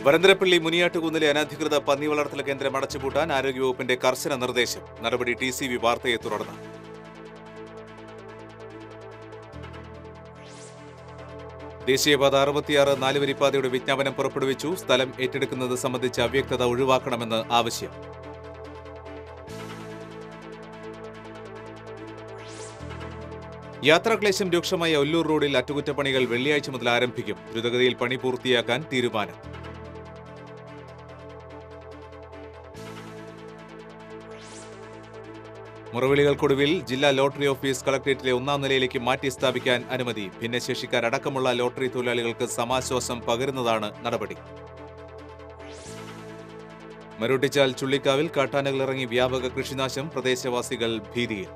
വരന്തരപ്പള്ളി മുനിയാട്ടുകുന്നിലെ അനധികൃത പന്നി വളർത്തൽ കേന്ദ്രം അടച്ചുപൂട്ടാൻ ആരോഗ്യവകുപ്പിന്റെ കർശന നിർദ്ദേശം നടപടി ടി സി വി വാർത്തയെ തുടർന്ന് ദേശീയപാത അറുപത്തിയാറ് നാലുവരിപ്പാതയുടെ വിജ്ഞാപനം പുറപ്പെടുവിച്ചു സ്ഥലം ഏറ്റെടുക്കുന്നത് സംബന്ധിച്ച അവ്യക്തത ഒഴിവാക്കണമെന്ന് ആവശ്യം യാത്രാക്ലേശം രൂക്ഷമായ ഒല്ലൂർ റോഡിൽ അറ്റകുറ്റപ്പണികൾ വെള്ളിയാഴ്ച മുതൽ ആരംഭിക്കും ദ്രുതഗതിയിൽ പണി പൂർത്തിയാക്കാൻ തീരുമാനം മുറവിളികൾക്കൊടുവിൽ ജില്ലാ ലോട്ടറി ഓഫീസ് കളക്ടറേറ്റിലെ ഒന്നാം നിലയിലേക്ക് മാറ്റി സ്ഥാപിക്കാൻ അനുമതി ഭിന്നശേഷിക്കാരടക്കമുള്ള ലോട്ടറി തൊഴിലാളികൾക്ക് സമാശ്വാസം പകരുന്നതാണ് നടപടി മരുട്ടിച്ചാൽ ചുള്ളിക്കാവിൽ കാട്ടാനകളിറങ്ങി വ്യാപക കൃഷിനാശം പ്രദേശവാസികൾ ഭീതിയിൽ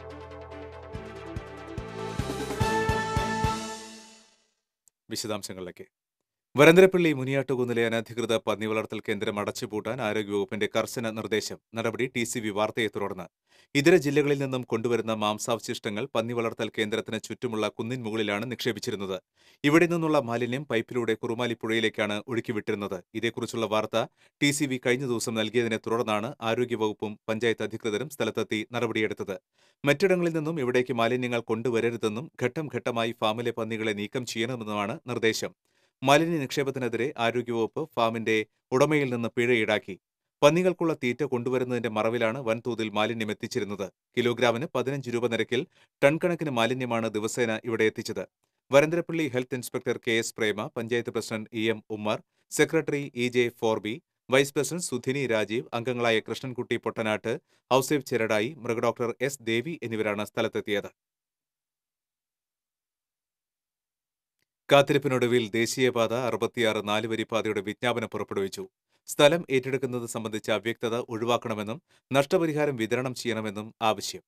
വിശദാംശങ്ങളിലേക്ക് വരന്തരപ്പള്ളി മുനിയാട്ടുകുന്നിലെ അനധികൃത പന്നി വളർത്തൽ കേന്ദ്രം അടച്ചുപൂട്ടാൻ ആരോഗ്യവകുപ്പിന്റെ കർശന നിർദ്ദേശം നടപടി ടി സി വി വാർത്തയെ തുടർന്ന് ഇതര ജില്ലകളിൽ നിന്നും കൊണ്ടുവരുന്ന മാംസാവശിഷ്ടങ്ങൾ പന്നി വളർത്തൽ കേന്ദ്രത്തിന് ചുറ്റുമുള്ള കുന്നിൻ മുകളിലാണ് നിക്ഷേപിച്ചിരുന്നത് ഇവിടെ നിന്നുള്ള മാലിന്യം പൈപ്പിലൂടെ കുറുമാലി പുഴയിലേക്കാണ് ഒഴുക്കിവിട്ടിരുന്നത് ഇതേക്കുറിച്ചുള്ള വാർത്ത ടി സി വി കഴിഞ്ഞ ദിവസം നൽകിയതിനെ തുടർന്നാണ് ആരോഗ്യവകുപ്പും പഞ്ചായത്ത് അധികൃതരും സ്ഥലത്തെത്തി നടപടിയെടുത്തത് മറ്റിടങ്ങളിൽ നിന്നും ഇവിടേക്ക് മാലിന്യങ്ങൾ കൊണ്ടുവരരുതെന്നും ഘട്ടം ഘട്ടമായി ഫാമിലെ പന്നികളെ നീക്കം ചെയ്യണമെന്നുമാണ് നിർദ്ദേശം മാലിന്യ നിക്ഷേപത്തിനെതിരെ ആരോഗ്യവകുപ്പ് ഫാമിന്റെ ഉടമയിൽ നിന്ന് പിഴ ഈടാക്കി പന്നികൾക്കുള്ള തീറ്റ കൊണ്ടുവരുന്നതിന്റെ മറവിലാണ് വൻതോതിൽ മാലിന്യം എത്തിച്ചിരുന്നത് കിലോഗ്രാമിന് പതിനഞ്ച് രൂപ നിരക്കിൽ ടൺ കണക്കിന് മാലിന്യമാണ് ദിവസേന ഇവിടെ എത്തിച്ചത് Varantharappilly health inspector K S Prema panchayat president E M Ummer secretary E J ഫോർബി വൈസ് പ്രസിഡന്റ് സുധിനി രാജീവ് അംഗങ്ങളായ കൃഷ്ണൻകുട്ടി പൊട്ടനാട്ട് ഔസേഫ് ചെരടായി മൃഗഡോക്ടർ എസ് ദേവി എന്നിവരാണ് സ്ഥലത്തെത്തിയത് കാത്തിരിപ്പിനൊടുവിൽ ദേശീയപാത അറുപത്തിയാറ് നാലുവരിപ്പാതയുടെ വിജ്ഞാപനം പുറപ്പെടുവിച്ചു സ്ഥലം ഏറ്റെടുക്കുന്നത് സംബന്ധിച്ച അവ്യക്തത ഒഴിവാക്കണമെന്നും നഷ്ടപരിഹാരം വിതരണം ചെയ്യണമെന്നും ആവശ്യം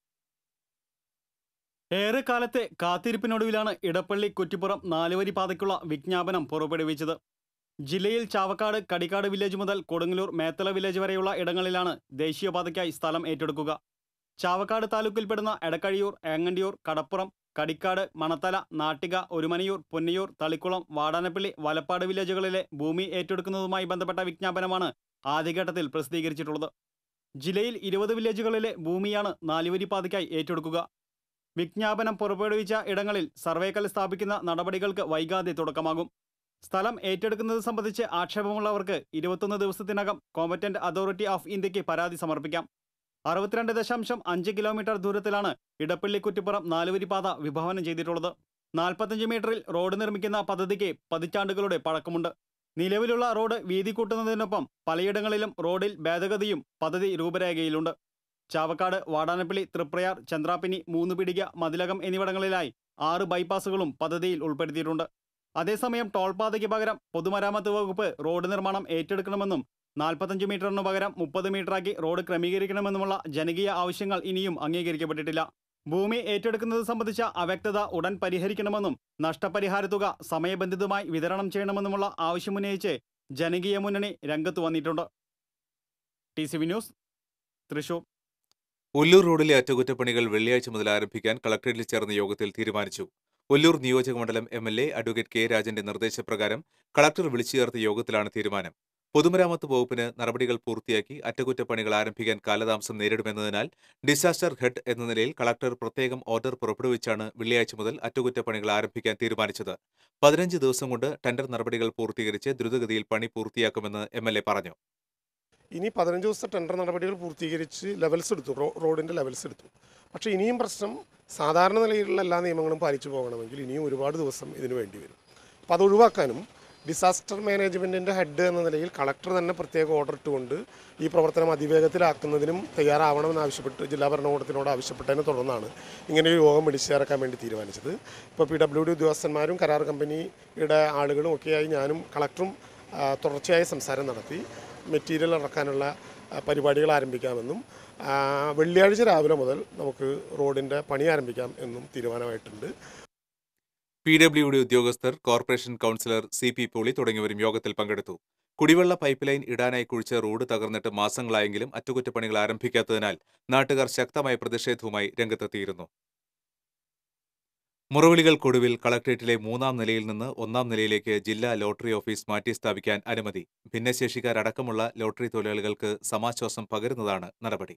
ഏറെക്കാലത്തെ കാത്തിരിപ്പിനൊടുവിലാണ് ഇടപ്പള്ളി കുറ്റിപ്പുറം നാലുവരി പാതയ്ക്കുള്ള വിജ്ഞാപനം പുറപ്പെടുവിച്ചത് ജില്ലയിൽ ചാവക്കാട് കടിക്കാട് വില്ലേജ് മുതൽ കൊടുങ്ങല്ലൂർ മേത്തല വില്ലേജ് വരെയുള്ള ഇടങ്ങളിലാണ് ദേശീയപാതയ്ക്കായി സ്ഥലം ഏറ്റെടുക്കുക ചാവക്കാട് താലൂക്കിൽപ്പെടുന്ന എടക്കഴിയൂർ ഏങ്ങണ്ടിയൂർ കടപ്പുറം കടിക്കാട് മണത്തല നാട്ടിക ഒരുമനയൂർ പൊന്നിയൂർ തളിക്കുളം വാടാനപ്പള്ളി വലപ്പാട് വില്ലേജുകളിലെ ഭൂമി ഏറ്റെടുക്കുന്നതുമായി ബന്ധപ്പെട്ട വിജ്ഞാപനമാണ് ആദ്യഘട്ടത്തിൽ പ്രസിദ്ധീകരിച്ചിട്ടുള്ളത് ജില്ലയിൽ ഇരുപത് വില്ലേജുകളിലെ ഭൂമിയാണ് നാലുവരി പാതയ്ക്കായി ഏറ്റെടുക്കുക വിജ്ഞാപനം പുറപ്പെടുവിച്ച ഇടങ്ങളിൽ സർവേക്കൽ സ്ഥാപിക്കുന്ന നടപടികൾക്ക് വൈകാതെ തുടക്കമാകും സ്ഥലം ഏറ്റെടുക്കുന്നത് സംബന്ധിച്ച് ആക്ഷേപമുള്ളവർക്ക് ഇരുപത്തൊന്ന് ദിവസത്തിനകം കോമ്പറ്റന്റ് അതോറിറ്റി ഓഫ് ഇന്ത്യക്ക് പരാതി സമർപ്പിക്കാം അറുപത്തിരണ്ട് ദശാംശം അഞ്ച് കിലോമീറ്റർ ദൂരത്തിലാണ് ഇടപ്പള്ളി കുറ്റിപ്പുറം നാലുവരി പാത വിഭാവനം ചെയ്തിട്ടുള്ളത് നാൽപ്പത്തഞ്ച് മീറ്ററിൽ റോഡ് നിർമ്മിക്കുന്ന പദ്ധതിക്ക് പതിറ്റാണ്ടുകളുടെ പഴക്കമുണ്ട് നിലവിലുള്ള റോഡ് വീതി കൂട്ടുന്നതിനൊപ്പം പലയിടങ്ങളിലും റോഡിൽ ഭേദഗതിയും പദ്ധതി രൂപരേഖയിലുണ്ട് ചാവക്കാട് വാടാനപ്പള്ളി തൃപ്രയാർ ചന്ദ്രാപ്പിനി മൂന്നുപിടിക മതിലകം എന്നിവിടങ്ങളിലായി ആറ് ബൈപ്പാസുകളും പദ്ധതിയിൽ ഉൾപ്പെടുത്തിയിട്ടുണ്ട് അതേസമയം ടോൾ പാതയ്ക്ക് പകരം പൊതുമരാമത്ത് വകുപ്പ് റോഡ് നിർമ്മാണം ഏറ്റെടുക്കണമെന്നും നാൽപ്പത്തഞ്ച് മീറ്ററിന് പകരം മുപ്പത് മീറ്ററാക്കി റോഡ് ക്രമീകരിക്കണമെന്നുമുള്ള ജനകീയ ആവശ്യങ്ങൾ ഇനിയും അംഗീകരിക്കപ്പെട്ടിട്ടില്ല ഭൂമി ഏറ്റെടുക്കുന്നത് സംബന്ധിച്ച അവ്യക്തത ഉടൻ പരിഹരിക്കണമെന്നും നഷ്ടപരിഹാര തുക സമയബന്ധിതമായി വിതരണം ചെയ്യണമെന്നുമുള്ള ആവശ്യമുന്നയിച്ച് ജനകീയ മുന്നണി രംഗത്ത് വന്നിട്ടുണ്ട് T C V news Thrissur Ollur റോഡിലെ അറ്റകുറ്റപ്പണികൾ വെള്ളിയാഴ്ച മുതൽ ആരംഭിക്കാൻ കളക്ടറേറ്റിൽ ചേർന്ന യോഗത്തിൽ തീരുമാനിച്ചു ഒല്ലൂർ നിയോജക മണ്ഡലം M L A advocate K രാജന്റെ നിർദ്ദേശപ്രകാരം കളക്ടർ വിളിച്ചു ചേർത്ത യോഗത്തിലാണ് തീരുമാനം പൊതുമരാമത്ത് വകുപ്പിന് നടപടികൾ പൂർത്തിയാക്കി അറ്റകുറ്റപ്പണികൾ ആരംഭിക്കാൻ കാലതാമസം നേരിടുമെന്നതിനാൽ ഡിസാസ്റ്റർ ഹെഡ് എന്ന നിലയിൽ കളക്ടർ പ്രത്യേകം ഓർഡർ പുറപ്പെടുവിച്ചാണ് വെള്ളിയാഴ്ച മുതൽ അറ്റകുറ്റപ്പണികൾ ആരംഭിക്കാൻ തീരുമാനിച്ചത് പതിനഞ്ച് ദിവസം കൊണ്ട് ടെൻഡർ നടപടികൾ പൂർത്തീകരിച്ച് ദ്രുതഗതിയിൽ പണി പൂർത്തിയാക്കുമെന്ന് എം എൽ എ പറഞ്ഞു ഇനി പതിനഞ്ച് ദിവസത്തെ ടെൻഡർ നടപടികൾ പൂർത്തീകരിച്ച് ലെവൽസ് എടുത്തു റോ റോഡിൻ്റെ ലെവൽസ് എടുത്തു പക്ഷേ ഇനിയും പ്രശ്നം സാധാരണ നിലയിലുള്ള എല്ലാ നിയമങ്ങളും പാലിച്ചു പോകണമെങ്കിൽ ഇനിയും ഒരുപാട് ദിവസം ഇതിനു വേണ്ടി വരും അപ്പോൾ അത് ഒഴിവാക്കാനും ഡിസാസ്റ്റർ മാനേജ്മെൻറ്റിൻ്റെ ഹെഡ് എന്ന നിലയിൽ കളക്ടർ തന്നെ പ്രത്യേക ഓർഡർ ഇട്ടുകൊണ്ട് ഈ പ്രവർത്തനം അതിവേഗത്തിലാക്കുന്നതിനും തയ്യാറാവണമെന്ന് ആവശ്യപ്പെട്ട് ജില്ലാ ഭരണകൂടത്തിനോട് ആവശ്യപ്പെട്ടതിനെ തുടർന്നാണ് ഇങ്ങനെ ഒരു യോഗം വിളിച്ചു ചേർക്കാൻ വേണ്ടി തീരുമാനിച്ചത് ഇപ്പോൾ പി ഡബ്ല്യു ഡി ഉദ്യോഗസ്ഥന്മാരും കരാർ കമ്പനിയുടെ ആളുകളും ഒക്കെയായി ഞാനും കളക്ടറും ആ, തുടർച്ചയായ സംസാരം നടത്തി മെറ്റീരിയൽ ഇറക്കാനുള്ള ആ, പരിപാടികൾ ആരംഭിക്കാമെന്നും ആ, വെള്ളിയാഴ്ച രാവിലെ മുതൽ നമുക്ക് റോഡിൻ്റെ പണി ആരംഭിക്കാം എന്നും തീരുമാനമായിട്ടുണ്ട് പി ഡബ്ല്യു ഡി ഉദ്യോഗസ്ഥർ corporation councillor C P Poly തുടങ്ങിയവരും യോഗത്തിൽ പങ്കെടുത്തു കുടിവെള്ള പൈപ്പ് ലൈൻ ഇടാനായി കുഴിച്ച റോഡ് തകർന്നിട്ട് മാസങ്ങളായെങ്കിലും അറ്റകുറ്റപ്പണികൾ ആരംഭിക്കാത്തതിനാൽ നാട്ടുകാർ ശക്തമായ പ്രതിഷേധവുമായി രംഗത്തെത്തിയിരുന്നു മുറവിളികൾക്കൊടുവിൽ കളക്ടറേറ്റിലെ മൂന്നാം നിലയിൽ നിന്ന് ഒന്നാം നിലയിലേക്ക് ജില്ലാ ലോട്ടറി ഓഫീസ് മാറ്റി സ്ഥാപിക്കാൻ അനുമതി ഭിന്നശേഷിക്കാരടക്കമുള്ള ലോട്ടറി തൊഴിലാളികൾക്ക് സമാശ്വാസം പകരുന്നതാണ് നടപടി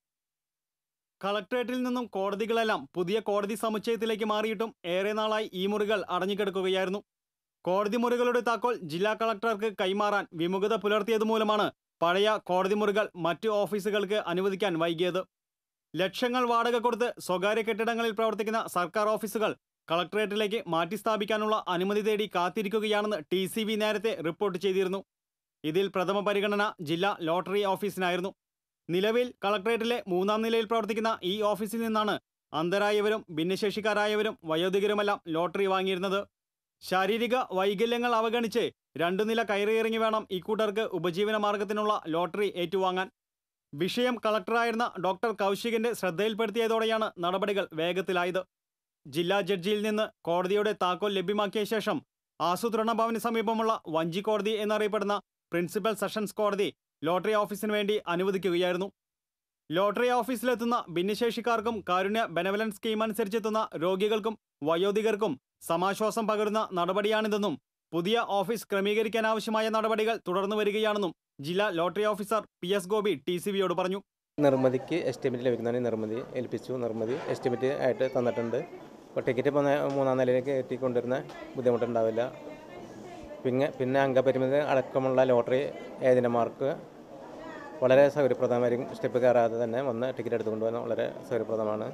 കളക്ടറേറ്റിൽ നിന്നും കോടതികളെല്ലാം പുതിയ കോടതി സമുച്ചയത്തിലേക്ക് മാറിയിട്ടും ഏറെ നാളായി ഈ മുറികൾ അടഞ്ഞുകിടക്കുകയായിരുന്നു കോടതി മുറികളുടെ താക്കോൽ ജില്ലാ കളക്ടർക്ക് കൈമാറാൻ വിമുഖത പുലർത്തിയതുമൂലമാണ് പഴയ കോടതി മുറികൾ മറ്റു ഓഫീസുകൾക്ക് അനുവദിക്കാൻ വൈകിയത് ലക്ഷങ്ങൾ വാടക കൊടുത്ത് സ്വകാര്യ കെട്ടിടങ്ങളിൽ പ്രവർത്തിക്കുന്ന സർക്കാർ ഓഫീസുകൾ കളക്ടറേറ്റിലേക്ക് മാറ്റി സ്ഥാപിക്കാനുള്ള അനുമതി തേടി കാത്തിരിക്കുകയാണെന്ന് ടി സി വി നേരത്തെ റിപ്പോർട്ട് ചെയ്തിരുന്നു ഇതിൽ പ്രഥമ പരിഗണന ജില്ലാ ലോട്ടറി ഓഫീസിനായിരുന്നു നിലവിൽ കളക്ടറേറ്റിലെ മൂന്നാം നിലയിൽ പ്രവർത്തിക്കുന്ന ഈ ഓഫീസിൽ നിന്നാണ് അന്ധരായവരും ഭിന്നശേഷിക്കാരായവരും വയോധികരുമെല്ലാം ലോട്ടറി വാങ്ങിയിരുന്നത് ശാരീരിക വൈകല്യങ്ങൾ അവഗണിച്ച് രണ്ടു നില കയറിയിറങ്ങി വേണം ഇക്കൂട്ടർക്ക് ഉപജീവന മാർഗത്തിനുള്ള ലോട്ടറി ഏറ്റുവാങ്ങാൻ വിഷയം കളക്ടറായിരുന്ന ഡോക്ടർ കൗശികിന്റെ ശ്രദ്ധയിൽപ്പെടുത്തിയതോടെയാണ് നടപടികൾ വേഗത്തിലായത് ജില്ലാ ജഡ്ജിയിൽ നിന്ന് കോടതിയുടെ താക്കോൽ ലഭ്യമാക്കിയ ശേഷം ആസൂത്രണ ഭവന് സമീപമുള്ള വഞ്ചി കോടതി എന്നറിയപ്പെടുന്ന പ്രിൻസിപ്പൽ സെഷൻസ് കോടതി ലോട്ടറി ഓഫീസിന് വേണ്ടി അനുവദിക്കുകയായിരുന്നു ലോട്ടറി ഓഫീസിലെത്തുന്ന ഭിന്നശേഷിക്കാർക്കും കാരുണ്യ ബെനവലൻസ് സ്കീം അനുസരിച്ചെത്തുന്ന രോഗികൾക്കും വയോധികർക്കും സമാശ്വാസം പകരുന്ന നടപടിയാണിതെന്നും പുതിയ ഓഫീസ് ക്രമീകരിക്കാനാവശ്യമായ നടപടികൾ തുടർന്നു വരികയാണെന്നും ജില്ലാ lottery officer P S Gopi T C വിയോട് പറഞ്ഞു നിർമ്മിതിക്ക് എസ്റ്റിമേറ്റ് ലഭിക്കുന്നതിന് നിർമ്മിതി ഏൽപ്പിച്ചു നിർമ്മിതി എസ്റ്റിമേറ്റ് ആയിട്ട് തന്നിട്ടുണ്ട് അപ്പോൾ ടിക്കറ്റ് ഇപ്പോൾ നേ- മൂന്നാം നിലയിലേക്ക് എത്തിക്കൊണ്ടിരുന്ന ബുദ്ധിമുട്ടുണ്ടാവില്ല പിന്നെ പിന്നെ അംഗപരിമിതി അടക്കമുള്ള ലോട്ടറി ഏജന്റുമാർക്ക് വളരെ സൗകര്യപ്രദമായിരിക്കും സ്റ്റെപ്പ് കയറാതെ തന്നെ വന്ന് ടിക്കറ്റ് എടുത്തുകൊണ്ട് പോകാൻ വളരെ സൗകര്യപ്രദമാണ്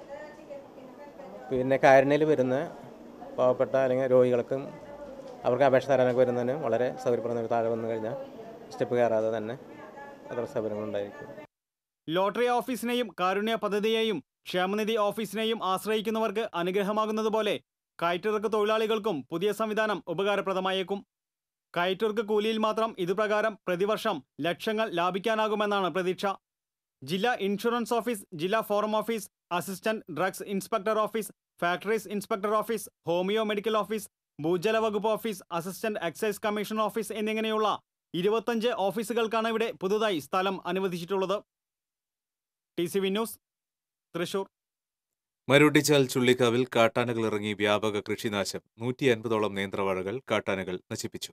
പിന്നെ കാരുണ്യയിൽ വരുന്ന പാവപ്പെട്ട അല്ലെങ്കിൽ രോഗികൾക്കും അവർക്ക് അപേക്ഷ തരാനൊക്കെ വരുന്നതിന് വളരെ സൗകര്യപ്രദം താഴെ വന്നു കഴിഞ്ഞാൽ സ്റ്റെപ്പ് കയറാതെ തന്നെ അത്ര സൗകര്യങ്ങളുണ്ടായിരിക്കും ലോട്ടറി ഓഫീസിനെയും കാരുണ്യ പദ്ധതിയെയും ക്ഷേമനിധി ഓഫീസിനെയും ആശ്രയിക്കുന്നവർക്ക് അനുഗ്രഹമാകുന്നതുപോലെ കയറ്റിറക്ക് തൊഴിലാളികൾക്കും പുതിയ സംവിധാനം ഉപകാരപ്രദമായേക്കും കയറ്റിറക്ക് കൂലിയിൽ മാത്രം ഇതുപ്രകാരം പ്രതിവർഷം ലക്ഷങ്ങൾ ലാഭിക്കാനാകുമെന്നാണ് പ്രതീക്ഷ ജില്ലാ ഇൻഷുറൻസ് ഓഫീസ് ജില്ലാ forum office assistant drugs inspector office factories inspector office homoeo medical office ഭൂജല വകുപ്പ് office assistant excise commission office എന്നിങ്ങനെയുള്ള ഇരുപത്തഞ്ച് ഓഫീസുകൾക്കാണ് ഇവിടെ പുതുതായി സ്ഥലം അനുവദിച്ചിട്ടുള്ളത് T C V news Thrissur Marottichal ചുള്ളിക്കാവിൽ കാട്ടാനകൾ ഇറങ്ങി വ്യാപക കൃഷിനാശം നൂറ്റി അൻപതോളം നേന്ത്രവാഴകൾ കാട്ടാനകൾ നശിപ്പിച്ചു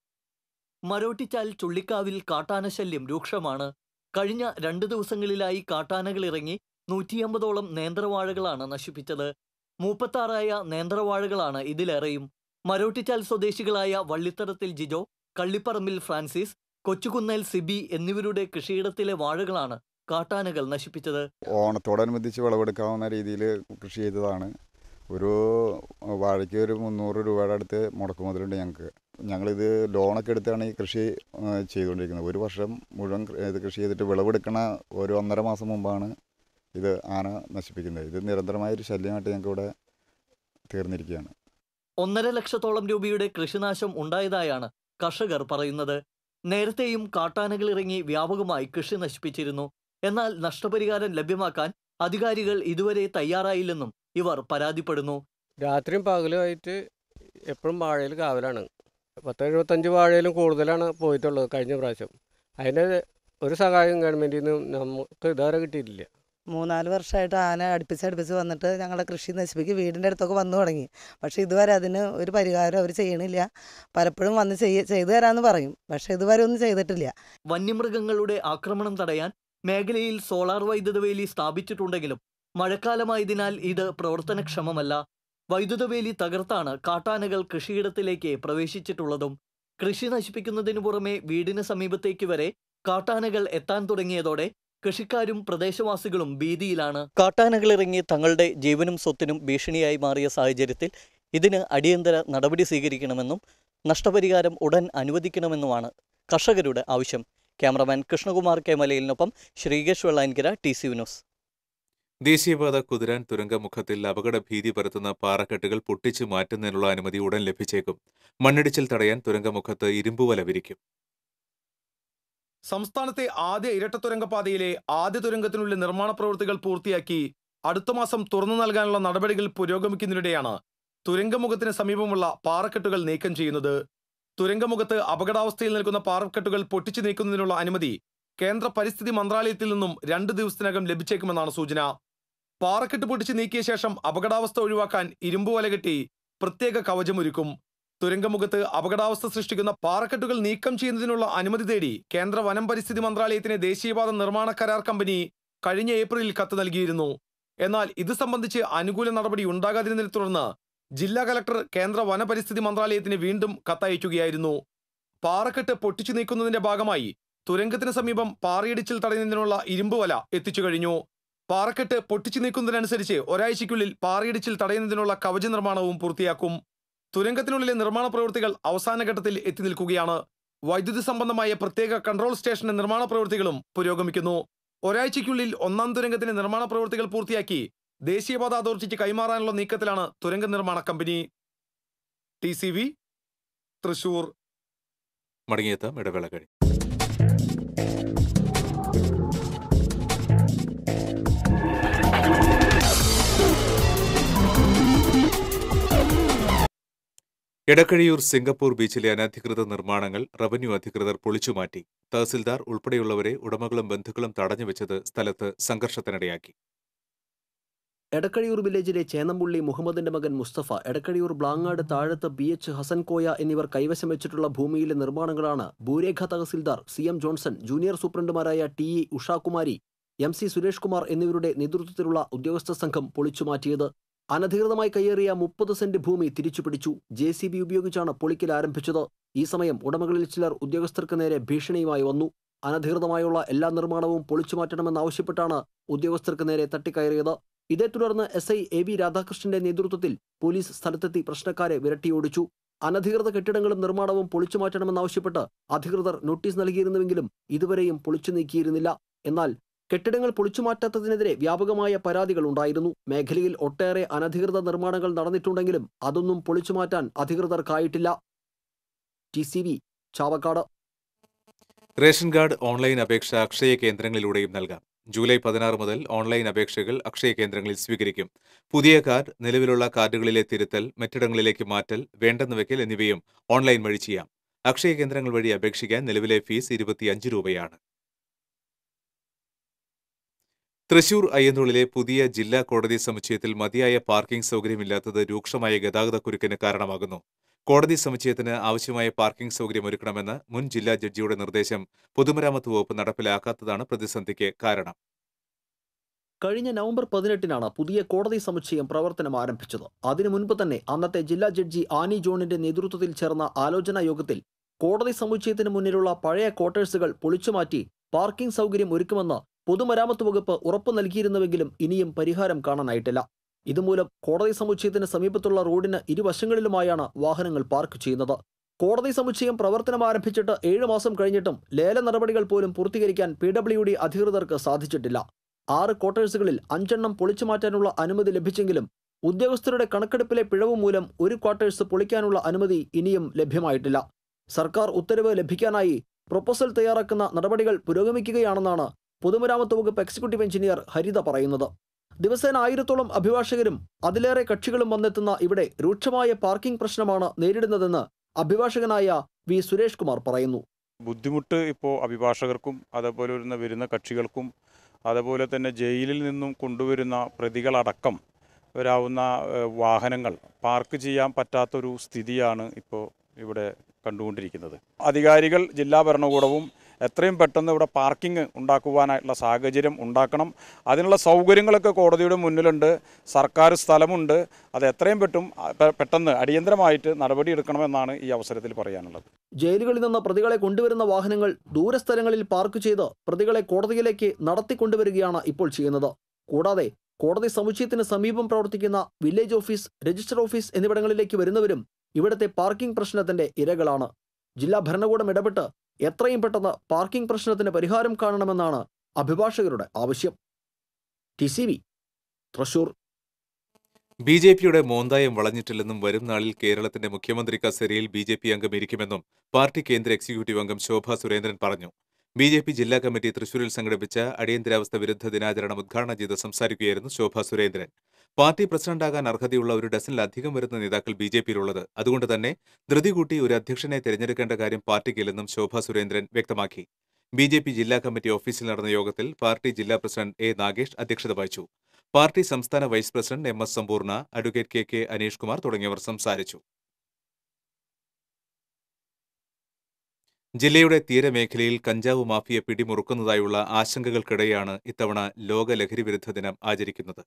മരോട്ടിച്ചാൽ ചുള്ളിക്കാവിൽ കാട്ടാനശല്യം രൂക്ഷമാണ് കഴിഞ്ഞ രണ്ട് ദിവസങ്ങളിലായി കാട്ടാനകൾ ഇറങ്ങി നൂറ്റിയമ്പതോളം നേന്ത്രവാഴകളാണ് നശിപ്പിച്ചത് മൂപ്പത്താറായ നേന്ത്രവാഴകളാണ് ഇതിലേറെയും മരോട്ടിച്ചാൽ സ്വദേശികളായ വള്ളിത്തറത്തിൽ ജിജോ കള്ളിപ്പറമ്പിൽ ഫ്രാൻസിസ് കൊച്ചുകുന്നേൽ സിബി എന്നിവരുടെ കൃഷിയിടത്തിലെ വാഴകളാണ് കാട്ടാനകൾ നശിപ്പിച്ചത് ഓണത്തോടനുബന്ധിച്ച് വിളവെടുക്കാവുന്ന രീതിയിൽ കൃഷി ചെയ്തതാണ് ഒരു വാഴയ്ക്ക് ഒരു മുന്നൂറ് രൂപയുടെ അടുത്ത് മുടക്കുമുതലുണ്ട് ഞങ്ങൾക്ക് ഞങ്ങളിത് ലോണൊക്കെ എടുത്താണ് ഈ കൃഷി ആ, ചെയ്തുകൊണ്ടിരിക്കുന്നത് ഒരു വർഷം മുഴുവൻ കൃ- ഇത് കൃഷി ചെയ്തിട്ട് വിളവെടുക്കണ ഒരു ഒന്നര മാസം മുമ്പാണ് ഇത് ആന നശിപ്പിക്കുന്നത് ഇത് നിരന്തരമായ ഒരു ശല്യമായിട്ട് ഞങ്ങൾക്ക് ഇവിടെ തീർന്നിരിക്കുകയാണ് ഒന്നര ലക്ഷത്തോളം രൂപയുടെ കൃഷിനാശം ഉണ്ടായതായാണ് കർഷകർ പറയുന്നത് നേരത്തെയും കാട്ടാനകൾ ഇറങ്ങി വ്യാപകമായി കൃഷി നശിപ്പിച്ചിരുന്നു എന്നാൽ നഷ്ടപരിഹാരം ലഭ്യമാക്കാൻ അധികാരികൾ ഇതുവരെ തയ്യാറായില്ലെന്നും ഇവർ പരാതിപ്പെടുന്നു രാത്രിയും പകലുമായിട്ട് എപ്പോഴും വാഴയിൽ കാവലാണ് പത്ത് എഴുപത്തഞ്ച് വാഴയിലും കൂടുതലാണ് പോയിട്ടുള്ളത് കഴിഞ്ഞ പ്രാവശ്യം അതിൻ്റെ ഒരു സഹായം ഗവൺമെൻറ്റിൽ നിന്ന് നമുക്ക് ഇതുവരെ കിട്ടിയിട്ടില്ല മൂന്നാല് വർഷമായിട്ട് ആന അടുപ്പിച്ച് അടുപ്പിച്ച് വന്നിട്ട് ഞങ്ങളുടെ കൃഷി നശിപ്പിക്കും വീടിൻ്റെ അടുത്തൊക്കെ വന്നു തുടങ്ങി പക്ഷേ ഇതുവരെ അതിന് ഒരു പരിഹാരം അവർ ചെയ്യണില്ല പലപ്പോഴും വന്ന് ചെയ്യ ചെയ്തു തരാമെന്ന് പറയും പക്ഷേ ഇതുവരെ ഒന്നും ചെയ്തിട്ടില്ല വന്യമൃഗങ്ങളുടെ ആക്രമണം തടയാൻ മേഖലയിൽ സോളാർ വൈദ്യുത വേലി സ്ഥാപിച്ചിട്ടുണ്ടെങ്കിലും മഴക്കാലമായതിനാൽ ഇത് പ്രവർത്തനക്ഷമമല്ല വൈദ്യുത വേലി തകർത്താണ് കാട്ടാനകൾ കൃഷിയിടത്തിലേക്ക് പ്രവേശിച്ചിട്ടുള്ളതും കൃഷി നശിപ്പിക്കുന്നതിനു പുറമെ വീടിന് സമീപത്തേക്ക് വരെ കാട്ടാനകൾ എത്താൻ തുടങ്ങിയതോടെ കൃഷിക്കാരും പ്രദേശവാസികളും ഭീതിയിലാണ് കാട്ടാനകൾ ഇറങ്ങി തങ്ങളുടെ ജീവനും സ്വത്തിനും ഭീഷണിയായി മാറിയ സാഹചര്യത്തിൽ ഇതിന് അടിയന്തര നടപടി സ്വീകരിക്കണമെന്നും നഷ്ടപരിഹാരം ഉടൻ അനുവദിക്കണമെന്നുമാണ് കർഷകരുടെ ആവശ്യം ക്യാമറമാൻ കൃഷ്ണകുമാർ കെ മലയിലിനൊപ്പം Sreekesh Vellankara T C news ദേശീയപാത കുതിരാൻ തുരങ്കമുഖത്തിൽ അപകട ഭീതി പരത്തുന്ന പാറക്കെട്ടുകൾ പൊട്ടിച്ചു മാറ്റുന്നതിനുള്ള അനുമതി ഉടൻ ലഭിച്ചേക്കും മണ്ണിടിച്ചിൽ തടയാൻ തുരങ്കമുഖത്ത് ഇരുമ്പുവല വിരിക്കും സംസ്ഥാനത്തെ ആദ്യ ഇരട്ട തുരങ്കപാതയിലെ ആദ്യ തുരങ്കത്തിനുള്ളിൽ നിർമ്മാണ പ്രവൃത്തികൾ പൂർത്തിയാക്കി അടുത്ത മാസം തുറന്നു നൽകാനുള്ള നടപടികൾ പുരോഗമിക്കുന്നതിനിടെയാണ് തുരങ്കമുഖത്തിന് സമീപമുള്ള പാറക്കെട്ടുകൾ നീക്കം ചെയ്യുന്നത് തുരങ്കമുഖത്ത് അപകടാവസ്ഥയിൽ നിൽക്കുന്ന പാറക്കെട്ടുകൾ പൊട്ടിച്ചു നീക്കുന്നതിനുള്ള അനുമതി കേന്ദ്ര പരിസ്ഥിതി മന്ത്രാലയത്തിൽ നിന്നും രണ്ട് ദിവസത്തിനകം ലഭിച്ചേക്കുമെന്നാണ് സൂചന പാറക്കെട്ട് പൊട്ടിച്ച് നീക്കിയ ശേഷം അപകടാവസ്ഥ ഒഴിവാക്കാൻ ഇരുമ്പ് വല കെട്ടി പ്രത്യേക കവചമൊരുക്കും തുരങ്കമുഖത്ത് അപകടാവസ്ഥ സൃഷ്ടിക്കുന്ന പാറക്കെട്ടുകൾ നീക്കം ചെയ്യുന്നതിനുള്ള അനുമതി തേടി കേന്ദ്ര വനം പരിസ്ഥിതി മന്ത്രാലയത്തിന് ദേശീയപാത നിർമ്മാണ കരാർ കമ്പനി കഴിഞ്ഞ ഏപ്രിലിൽ കത്ത് നൽകിയിരുന്നു എന്നാൽ ഇത് സംബന്ധിച്ച് അനുകൂല നടപടി ഉണ്ടാകാതിരുന്നതിനെ തുടർന്ന് ജില്ലാ കലക്ടർ കേന്ദ്ര വനപരിസ്ഥിതി മന്ത്രാലയത്തിന് വീണ്ടും കത്തയക്കുകയായിരുന്നു പാറക്കെട്ട് പൊട്ടിച്ചു നീക്കുന്നതിന്റെ ഭാഗമായി തുരങ്കത്തിന് സമീപം പാറയിടിച്ചിൽ തടയുന്നതിനുള്ള ഇരുമ്പ് വല എത്തിച്ചു കഴിഞ്ഞു പാറക്കെട്ട് പൊട്ടിച്ചു നീക്കുന്നതിനനുസരിച്ച് ഒരാഴ്ചയ്ക്കുള്ളിൽ പാറയിടിച്ചിൽ തടയുന്നതിനുള്ള കവച നിർമ്മാണവും പൂർത്തിയാക്കും തുരങ്കത്തിനുള്ളിലെ നിർമ്മാണ പ്രവൃത്തികൾ അവസാന ഘട്ടത്തിൽ എത്തി നിൽക്കുകയാണ് വൈദ്യുതി സംബന്ധമായ പ്രത്യേക കൺട്രോൾ സ്റ്റേഷന്റെ നിർമ്മാണ പ്രവൃത്തികളും പുരോഗമിക്കുന്നു ഒരാഴ്ചയ്ക്കുള്ളിൽ ഒന്നാം തുരങ്കത്തിന്റെ നിർമ്മാണ പ്രവൃത്തികൾ പൂർത്തിയാക്കി ദേശീയപാത അതോറിറ്റിക്ക് കൈമാറാനുള്ള നീക്കത്തിലാണ് തുരങ്ക നിർമ്മാണ company T C V Thrissur മടങ്ങിയെത്താം ഇടവേള കഴിഞ്ഞ് എടക്കഴിയൂർ സിംഗപ്പൂർ ബീച്ചിലെ അനധികൃത നിർമ്മാണങ്ങൾ റവന്യൂ അധികൃതർ പൊളിച്ചുമാറ്റി തഹസിൽദാർ ഉൾപ്പെടെയുള്ളവരെ ഉടമകളും ബന്ധുക്കളും തടഞ്ഞുവെച്ചത് സ്ഥലത്ത് സംഘർഷത്തിനിടയാക്കി എടക്കഴിയൂർ വില്ലേജിലെ ചേന്നമ്പുള്ളി മുഹമ്മദിന്റെ മകൻ മുസ്തഫ എടക്കഴിയൂർ ബ്ലാങ്ങാട് താഴത്ത് ബി എച്ച് ഹസൻ കോയ എന്നിവർ കൈവശം വെച്ചിട്ടുള്ള ഭൂമിയിലെ നിർമ്മാണങ്ങളാണ് ഭൂരേഖ tahsildar C M Johnson junior സൂപ്രണ്ടുമാരായ T E Ushakumari M C Suresh Kumar എന്നിവരുടെ നേതൃത്വത്തിലുള്ള ഉദ്യോഗസ്ഥ സംഘം പൊളിച്ചുമാറ്റിയത് അനധികൃതമായി കയ്യേറിയ മുപ്പത് സെന്റ് ഭൂമി തിരിച്ചുപിടിച്ചു ജെ സി ബി ഉപയോഗിച്ചാണ് പൊളിക്കൽ ആരംഭിച്ചത് ഈ സമയം ഉടമകളിൽ ചിലർ ഉദ്യോഗസ്ഥർക്ക് നേരെ ഭീഷണിയുമായി വന്നു അനധികൃതമായുള്ള എല്ലാ നിർമ്മാണവും പൊളിച്ചുമാറ്റണമെന്നാവശ്യപ്പെട്ടാണ് ഉദ്യോഗസ്ഥർക്ക് നേരെ തട്ടിക്കയറിയത് ഇതേ തുടർന്ന് എസ് ഐ എ വി രാധാകൃഷ്ണന്റെ നേതൃത്വത്തിൽ പോലീസ് സ്ഥലത്തെത്തി പ്രശ്നക്കാരെ വിരട്ടിയോടിച്ചു അനധികൃത കെട്ടിടങ്ങളും നിർമ്മാണവും പൊളിച്ചു മാറ്റണമെന്നാവശ്യപ്പെട്ട് അധികൃതർ നോട്ടീസ് നൽകിയിരുന്നുവെങ്കിലും ഇതുവരെയും പൊളിച്ചു നീക്കിയിരുന്നില്ല എന്നാൽ കെട്ടിടങ്ങൾ പൊളിച്ചുമാറ്റാത്തതിനെതിരെ വ്യാപകമായ പരാതികൾ ഉണ്ടായിരുന്നു മേഖലയിൽ ഒട്ടേറെ അനധികൃത നിർമ്മാണങ്ങൾ നടന്നിട്ടുണ്ടെങ്കിലും അതൊന്നും പൊളിച്ചുമാറ്റാൻ അധികൃതർക്കായിട്ടില്ല T C V Chavakkad ration card online അപേക്ഷ അക്ഷയ കേന്ദ്രങ്ങളിലൂടെയും നൽകാം ജൂലൈ പതിനാറ് മുതൽ ഓൺലൈൻ അപേക്ഷകൾ അക്ഷയ കേന്ദ്രങ്ങളിൽ സ്വീകരിക്കും പുതിയ കാർഡ് നിലവിലുള്ള കാർഡുകളിലെ തിരുത്തൽ മറ്റിടങ്ങളിലേക്ക് മാറ്റൽ വേണ്ടെന്ന് വെക്കൽ എന്നിവയും ഓൺലൈൻ വഴി ചെയ്യാം അക്ഷയ കേന്ദ്രങ്ങൾ വഴി അപേക്ഷിക്കാൻ നിലവിലെ ഫീസ് ഇരുപത്തിയഞ്ച് രൂപയാണ് തൃശൂർ അയ്യന്തോളിലെ പുതിയ ജില്ലാ കോടതി സമുച്ചയത്തിൽ മതിയായ പാർക്കിംഗ് സൗകര്യമില്ലാത്തത് രൂക്ഷമായ ഗതാഗതക്കുരുക്കിന് കാരണമാകുന്നു കോടതി സമുച്ചയത്തിന് ആവശ്യമായ പാർക്കിംഗ് സൗകര്യം ഒരുക്കണമെന്ന് മുൻ ജില്ലാ ജഡ്ജിയുടെ നിർദ്ദേശം പൊതുമരാമത്ത് വകുപ്പ് നടപ്പിലാക്കാത്തതാണ് പ്രതിസന്ധിക്ക് കാരണം കഴിഞ്ഞ നവംബർ പതിനെട്ടിനാണ് പുതിയ കോടതി സമുച്ചയം പ്രവർത്തനം ആരംഭിച്ചത് അതിനു മുൻപ് തന്നെ അന്നത്തെ ജില്ലാ ജഡ്ജി ആനി ജോണിന്റെ നേതൃത്വത്തിൽ ചേർന്ന ആലോചനാ യോഗത്തിൽ കോടതി സമുച്ചയത്തിന് മുന്നിലുള്ള പഴയ ക്വാർട്ടേഴ്സുകൾ പൊളിച്ചുമാറ്റി പാർക്കിംഗ് സൗകര്യം ഒരുക്കുമെന്ന് പൊതുമരാമത്ത് വകുപ്പ് ഉറപ്പു നൽകിയിരുന്നുവെങ്കിലും ഇനിയും പരിഹാരം കാണാനായിട്ടില്ല ഇതുമൂലം കോടതി സമുച്ചയത്തിന് സമീപത്തുള്ള റോഡിന് ഇരുവശങ്ങളിലുമായാണ് വാഹനങ്ങൾ പാർക്ക് ചെയ്യുന്നത് കോടതി സമുച്ചയം പ്രവർത്തനം ആരംഭിച്ചിട്ട് ഏഴ് മാസം കഴിഞ്ഞിട്ടും ലേല നടപടികൾ പോലും പൂർത്തീകരിക്കാൻ പി ഡബ്ല്യു ഡി അധികൃതർക്ക് സാധിച്ചിട്ടില്ല ആറ് ക്വാർട്ടേഴ്സുകളിൽ അഞ്ചെണ്ണം പൊളിച്ചു മാറ്റാനുള്ള അനുമതി ലഭിച്ചെങ്കിലും ഉദ്യോഗസ്ഥരുടെ കണക്കെടുപ്പിലെ പിഴവ് മൂലം ഒരു ക്വാർട്ടേഴ്സ് പൊളിക്കാനുള്ള അനുമതി ഇനിയും ലഭ്യമായിട്ടില്ല സർക്കാർ ഉത്തരവ് ലഭിക്കാനായി പ്രൊപ്പോസൽ തയ്യാറാക്കുന്ന നടപടികൾ പുരോഗമിക്കുകയാണെന്നാണ് പൊതുമരാമത്ത് വകുപ്പ് എക്സിക്യൂട്ടീവ് എഞ്ചിനീയർ ഹരിത പറയുന്നത് ദിവസേന ആയിരത്തോളം അഭിഭാഷകരും അതിലേറെ കക്ഷികളും വന്നെത്തുന്ന ഇവിടെ രൂക്ഷമായ പാർക്കിംഗ് പ്രശ്നമാണ് നേരിടുന്നതെന്ന് അഭിഭാഷകനായ വി സുരേഷ് കുമാർ പറയുന്നു ബുദ്ധിമുട്ട് ഇപ്പോൾ അഭിഭാഷകർക്കും അതേപോലെ വരുന്ന വരുന്ന കക്ഷികൾക്കും അതുപോലെ തന്നെ ജയിലിൽ നിന്നും കൊണ്ടുവരുന്ന പ്രതികളടക്കം വരാവുന്ന ഏഹ്, വാഹനങ്ങൾ പാർക്ക് ചെയ്യാൻ പറ്റാത്തൊരു സ്ഥിതിയാണ് ഇപ്പോൾ ഇവിടെ കണ്ടുകൊണ്ടിരിക്കുന്നത് അധികാരികൾ ജില്ലാ ഭരണകൂടവും എത്രയും പെട്ടെന്ന് ഇവിടെ പാർക്കിംഗ് ഉണ്ടാക്കുവാനായിട്ടുള്ള സാഹചര്യം ഉണ്ടാക്കണം അതിനുള്ള സൗകര്യങ്ങളൊക്കെ കോടതിയുടെ മുന്നിലുണ്ട് സർക്കാർ സ്ഥലമുണ്ട് അത് എത്രയും പെട്ടും പെ- പെട്ടെന്ന് അടിയന്തരമായിട്ട് നടപടിയെടുക്കണമെന്നാണ് ഈ അവസരത്തിൽ പറയാനുള്ളത് ജയിലുകളിൽ നിന്ന് പ്രതികളെ കൊണ്ടുവരുന്ന വാഹനങ്ങൾ ദൂരസ്ഥലങ്ങളിൽ പാർക്ക് ചെയ്ത് പ്രതികളെ കോടതിയിലേക്ക് നടത്തിക്കൊണ്ടുവരികയാണ് ഇപ്പോൾ ചെയ്യുന്നത് കൂടാതെ കോടതി സമുച്ചയത്തിന് സമീപം പ്രവർത്തിക്കുന്ന വില്ലേജ് ഓഫീസ് രജിസ്റ്റർ ഓഫീസ് എന്നിവിടങ്ങളിലേക്ക് വരുന്നവരും ഇവിടുത്തെ പാർക്കിംഗ് പ്രശ്നത്തിന്റെ ഇരകളാണ് ജില്ലാ ഭരണകൂടം ഇടപെട്ട് എത്രയും പെട്ടെന്ന് പാർക്കിംഗ് പ്രശ്നത്തിന് പരിഹാരം കാണണമെന്നാണ് അഭിഭാഷകരുടെ ആവശ്യം T C V Thrissur B J പിയുടെ മോന്തായം വളഞ്ഞിട്ടില്ലെന്നും വരും നാളിൽ കേരളത്തിന്റെ മുഖ്യമന്ത്രി കസേരയിൽ ബി ജെ പി അംഗം ഇരിക്കുമെന്നും പാർട്ടി കേന്ദ്ര എക്സിക്യൂട്ടീവ് അംഗം ശോഭ സുരേന്ദ്രൻ പറഞ്ഞു ബി ജെ പി ജില്ലാ കമ്മിറ്റി തൃശൂരിൽ സംഘടിപ്പിച്ച അടിയന്തരാവസ്ഥ വിരുദ്ധ ദിനാചരണം ഉദ്ഘാടനം ചെയ്ത് സംസാരിക്കുകയായിരുന്നു ശോഭ സുരേന്ദ്രൻ പാർട്ടി പ്രസിഡന്റാകാൻ അർഹതയുള്ള ഒരു ഡസനിലധികം വരുന്ന നേതാക്കൾ ബി ജെ പിയിലുള്ളത് അതുകൊണ്ട് തന്നെ ധൃതി കൂട്ടി ഒരു അധ്യക്ഷനെ തിരഞ്ഞെടുക്കേണ്ട കാര്യം പാർട്ടിക്കില്ലെന്നും ശോഭ സുരേന്ദ്രൻ വ്യക്തമാക്കി ബി ജെ പി ജില്ലാ കമ്മിറ്റി ഓഫീസിൽ നടന്ന യോഗത്തിൽ പാർട്ടി ജില്ലാ പ്രസിഡന്റ് എ നാഗേഷ് അധ്യക്ഷത വഹിച്ചു പാർട്ടി സംസ്ഥാന vice president M S Sampoorna advocate K K Aneesh Kumar തുടങ്ങിയവർ സംസാരിച്ചു ജില്ലയുടെ തീരമേഖലയിൽ കഞ്ചാവ് മാഫിയ പിടിമുറുക്കുന്നതായുള്ള ആശങ്കകൾക്കിടെയാണ് ഇത്തവണ ലോക ലഹരി വിരുദ്ധ ദിനം ആചരിക്കുന്നത്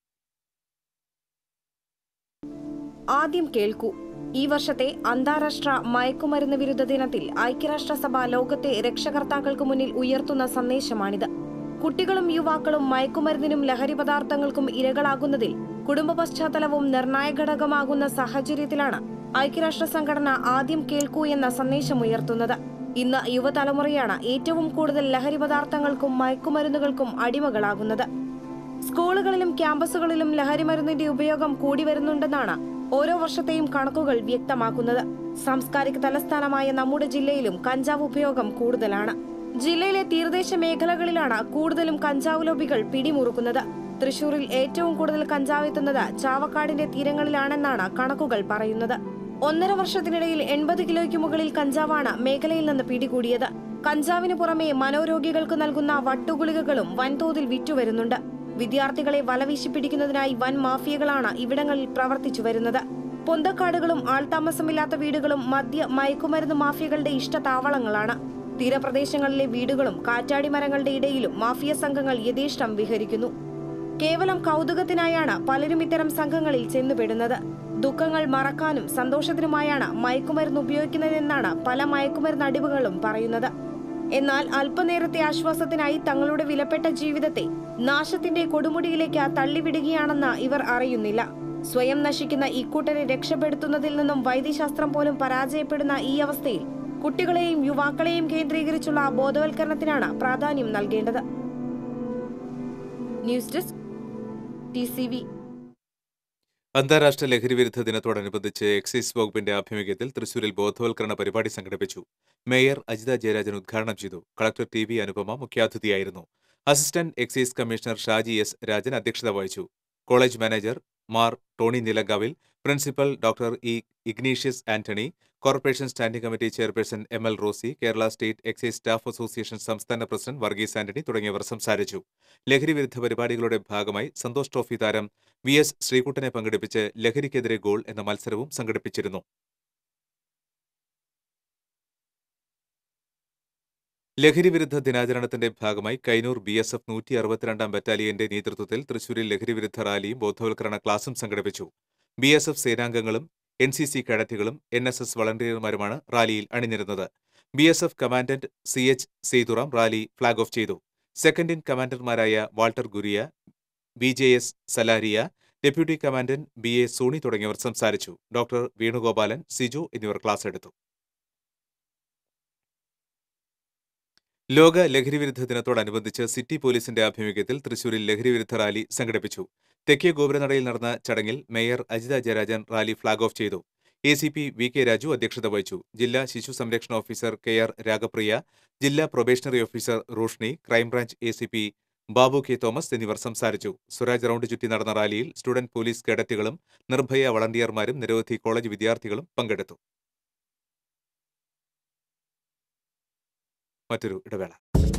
ആദ്യം കേൾക്കൂ ഈ വർഷത്തെ അന്താരാഷ്ട്ര മയക്കുമരുന്ന് വിരുദ്ധ ദിനത്തിൽ ഐക്യരാഷ്ട്രസഭ ലോകത്തെ രക്ഷകർത്താക്കൾക്ക് മുന്നിൽ ഉയർത്തുന്ന സന്ദേശമാണിത് കുട്ടികളും യുവാക്കളും മയക്കുമരുന്നിനും ലഹരി പദാർത്ഥങ്ങൾക്കും ഇരകളാകുന്നതിൽ കുടുംബ പശ്ചാത്തലവും നിർണായക ഘടകമാകുന്ന സാഹചര്യത്തിലാണ് ഐക്യരാഷ്ട്ര സംഘടന ആദ്യം കേൾക്കൂ എന്ന സന്ദേശമുയർത്തുന്നത് ഇന്ന് യുവതലമുറയാണ് ഏറ്റവും കൂടുതൽ ലഹരി പദാർത്ഥങ്ങൾക്കും മയക്കുമരുന്നുകൾക്കും അടിമകളാകുന്നത് സ്കൂളുകളിലും ക്യാമ്പസുകളിലും ലഹരിമരുന്നിന്റെ ഉപയോഗം കൂടി വരുന്നുണ്ടെന്നാണ് ഓരോ വർഷത്തെയും കണക്കുകൾ വ്യക്തമാക്കുന്നത് സാംസ്കാരിക തലസ്ഥാനമായ നമ്മുടെ ജില്ലയിലും കഞ്ചാവ് ഉപയോഗം കൂടുതലാണ് ജില്ലയിലെ തീരദേശ മേഖലകളിലാണ് കൂടുതലും കഞ്ചാവ് ലോബികൾ പിടിമുറുക്കുന്നത് തൃശൂരിൽ ഏറ്റവും കൂടുതൽ കഞ്ചാവ് എത്തുന്നത് ചാവക്കാടിന്റെ തീരങ്ങളിലാണെന്നാണ് കണക്കുകൾ പറയുന്നത് ഒന്നര വർഷത്തിനിടയിൽ എൺപത് കിലോയ്ക്ക് മുകളിൽ കഞ്ചാവാണ് മേഖലയിൽ നിന്ന് പിടികൂടിയത് കഞ്ചാവിന് പുറമെ മനോരോഗികൾക്ക് നൽകുന്ന വട്ടുഗുളികകളും വൻതോതിൽ വിറ്റുവരുന്നുണ്ട് വിദ്യാർത്ഥികളെ വലവീശി പിടിക്കുന്നതിനായി വൻ മാഫിയകളാണ് ഇവിടങ്ങളിൽ പ്രവർത്തിച്ചു വരുന്നത് പൊന്തക്കാടുകളും ആൾതാമസമില്ലാത്ത വീടുകളും മദ്യ മയക്കുമരുന്ന് മാഫിയകളുടെ ഇഷ്ടതാവളങ്ങളാണ് തീരപ്രദേശങ്ങളിലെ വീടുകളും കാറ്റാടി മരങ്ങളുടെ ഇടയിലും മാഫിയ സംഘങ്ങൾ യഥേഷ്ടം വിഹരിക്കുന്നു കേവലം കൗതുകത്തിനായാണ് പലരും ഇത്തരം സംഘങ്ങളിൽ ചെന്നുപെടുന്നത് ദുഃഖങ്ങൾ മറക്കാനും സന്തോഷത്തിനുമായാണ് മയക്കുമരുന്ന് ഉപയോഗിക്കുന്നതെന്നാണ് പല മയക്കുമരുന്ന് അടിവുകളും പറയുന്നത് എന്നാൽ അല്പനേരത്തെ ആശ്വാസത്തിനായി തങ്ങളുടെ വിലപ്പെട്ട ജീവിതത്തെ നാശത്തിന്റെ കൊടുമുടിയിലേക്ക് തള്ളിവിടുകയാണെന്ന് ഇവർ അറിയുന്നില്ല സ്വയം നശിക്കുന്ന ഇക്കൂട്ടരെ രക്ഷപ്പെടുത്തുന്നതിൽ നിന്നും വൈദ്യശാസ്ത്രം പോലും പരാജയപ്പെടുന്ന ഈ അവസ്ഥയിൽ കുട്ടികളെയും യുവാക്കളെയും കേന്ദ്രീകരിച്ചുള്ള ബോധവൽക്കരണത്തിനാണ് പ്രാധാന്യം നൽകേണ്ടത് news desk T C V അന്താരാഷ്ട്ര ലഹരി വിരുദ്ധ ദിനത്തോടനുബന്ധിച്ച് എക്സൈസ് വകുപ്പിന്റെ ആഭിമുഖ്യത്തിൽ തൃശൂരിൽ ബോധവൽക്കരണ പരിപാടി സംഘടിപ്പിച്ചു മേയർ അജിത ജയരാജൻ ഉദ്ഘാടനം ചെയ്തു കളക്ടർ ടി വി അനുപമ മുഖ്യാതിഥിയായിരുന്നു assistant excise commissioner Shaji S Rajan അധ്യക്ഷത വഹിച്ചു college manager Mar Tony Nilankavil principal doctor E Ignatius Antony corporation standing committee chairperson M L Rosy Kerala state excise staff association സംസ്ഥാന പ്രസിഡന്റ് വർഗീസ് ആന്റണി തുടങ്ങിയവർ സംസാരിച്ചു ലഹരി വിരുദ്ധ പരിപാടികളുടെ ഭാഗമായി സന്തോഷ് ട്രോഫി താരം വി എസ് ശ്രീകുട്ടനെ പങ്കെടുപ്പിച്ച് ലഹരിക്കെതിരെ ഗോൾ എന്ന മത്സരവും സംഘടിപ്പിച്ചിരുന്നു ലഹരി വിരുദ്ധ ദിനാചരണത്തിന്റെ ഭാഗമായി കൈനൂർ ബി എസ് എഫ് നൂറ്റി അറുപത്തിരണ്ടാം ബറ്റാലിയന്റെ നേതൃത്വത്തിൽ തൃശൂരിൽ ലഹരി വിരുദ്ധ റാലിയും ബോധവൽക്കരണ ക്ലാസും സംഘടിപ്പിച്ചു ബി എസ് എഫ് സേനാംഗങ്ങളും എൻ സി സി കേഡറ്റുകളും എൻ എസ് എസ് വളണ്ടിയർമാരുമാണ് റാലിയിൽ അണിനിരുന്നത് B S F commandant C H Sethuram rally flag off ചെയ്തു സെക്കൻഡ് ഇൻ കമാൻഡർമാരായ Walter Guria B J S Salaria deputy commandant B A Soni തുടങ്ങിയവർ സംസാരിച്ചു ഡോക്ടർ വേണുഗോപാലൻ സിജു എന്നിവർ ക്ലാസ് എടുത്തു ലോക ലഹരിവിരുദ്ധ ദിനത്തോടനുബന്ധിച്ച് സിറ്റി പോലീസിന്റെ ആഭിമുഖ്യത്തിൽ തൃശൂരിൽ ലഹരിവിരുദ്ധ റാലി സംഘടിപ്പിച്ചു തെക്കേ ഗോപുരനടയിൽ നടന്ന ചടങ്ങിൽ mayor Ajitha Jayarajan rally flag off ചെയ്തു A C P V K Raju അധ്യക്ഷത വഹിച്ചു ജില്ലാ ശിശു സംരക്ഷണ ഓഫീസർ കെ ആർ രാഗപ്രിയ ജില്ലാ probationary officer Roshni crime branch A C P Babu K Thomas എന്നിവർ സംസാരിച്ചു സ്വരാജ് റൌണ്ട് ചുറ്റി നടന്ന റാലിയിൽ സ്റ്റുഡന്റ് പോലീസ് കേഡറ്റുകളും നിർഭയ വളണ്ടിയർമാരും നിരവധി കോളേജ് വിദ്യാർത്ഥികളും പങ്കെടുത്തു മറ്റൊരു ഇടവേള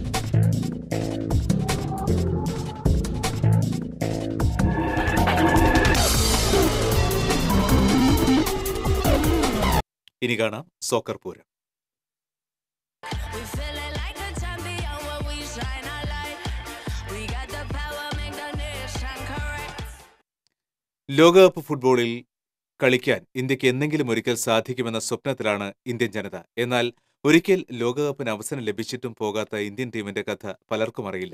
ഇനി കാണാം soccer Pooram We feeling like a champion when we shine our light. We got the power, make the nation correct. ലോകകപ്പ് ഫുട്ബോളിൽ കളിക്കാൻ ഇന്ത്യക്ക് എന്നെങ്കിലും ഒരിക്കൽ സാധിക്കുമെന്ന സ്വപ്നത്തിലാണ് ഇന്ത്യൻ ജനത എന്നാൽ ഒരിക്കൽ ലോകകപ്പിന് അവസരം ലഭിച്ചിട്ടും പോകാത്ത ഇന്ത്യൻ ടീമിന്റെ കഥ പലർക്കും അറിയില്ല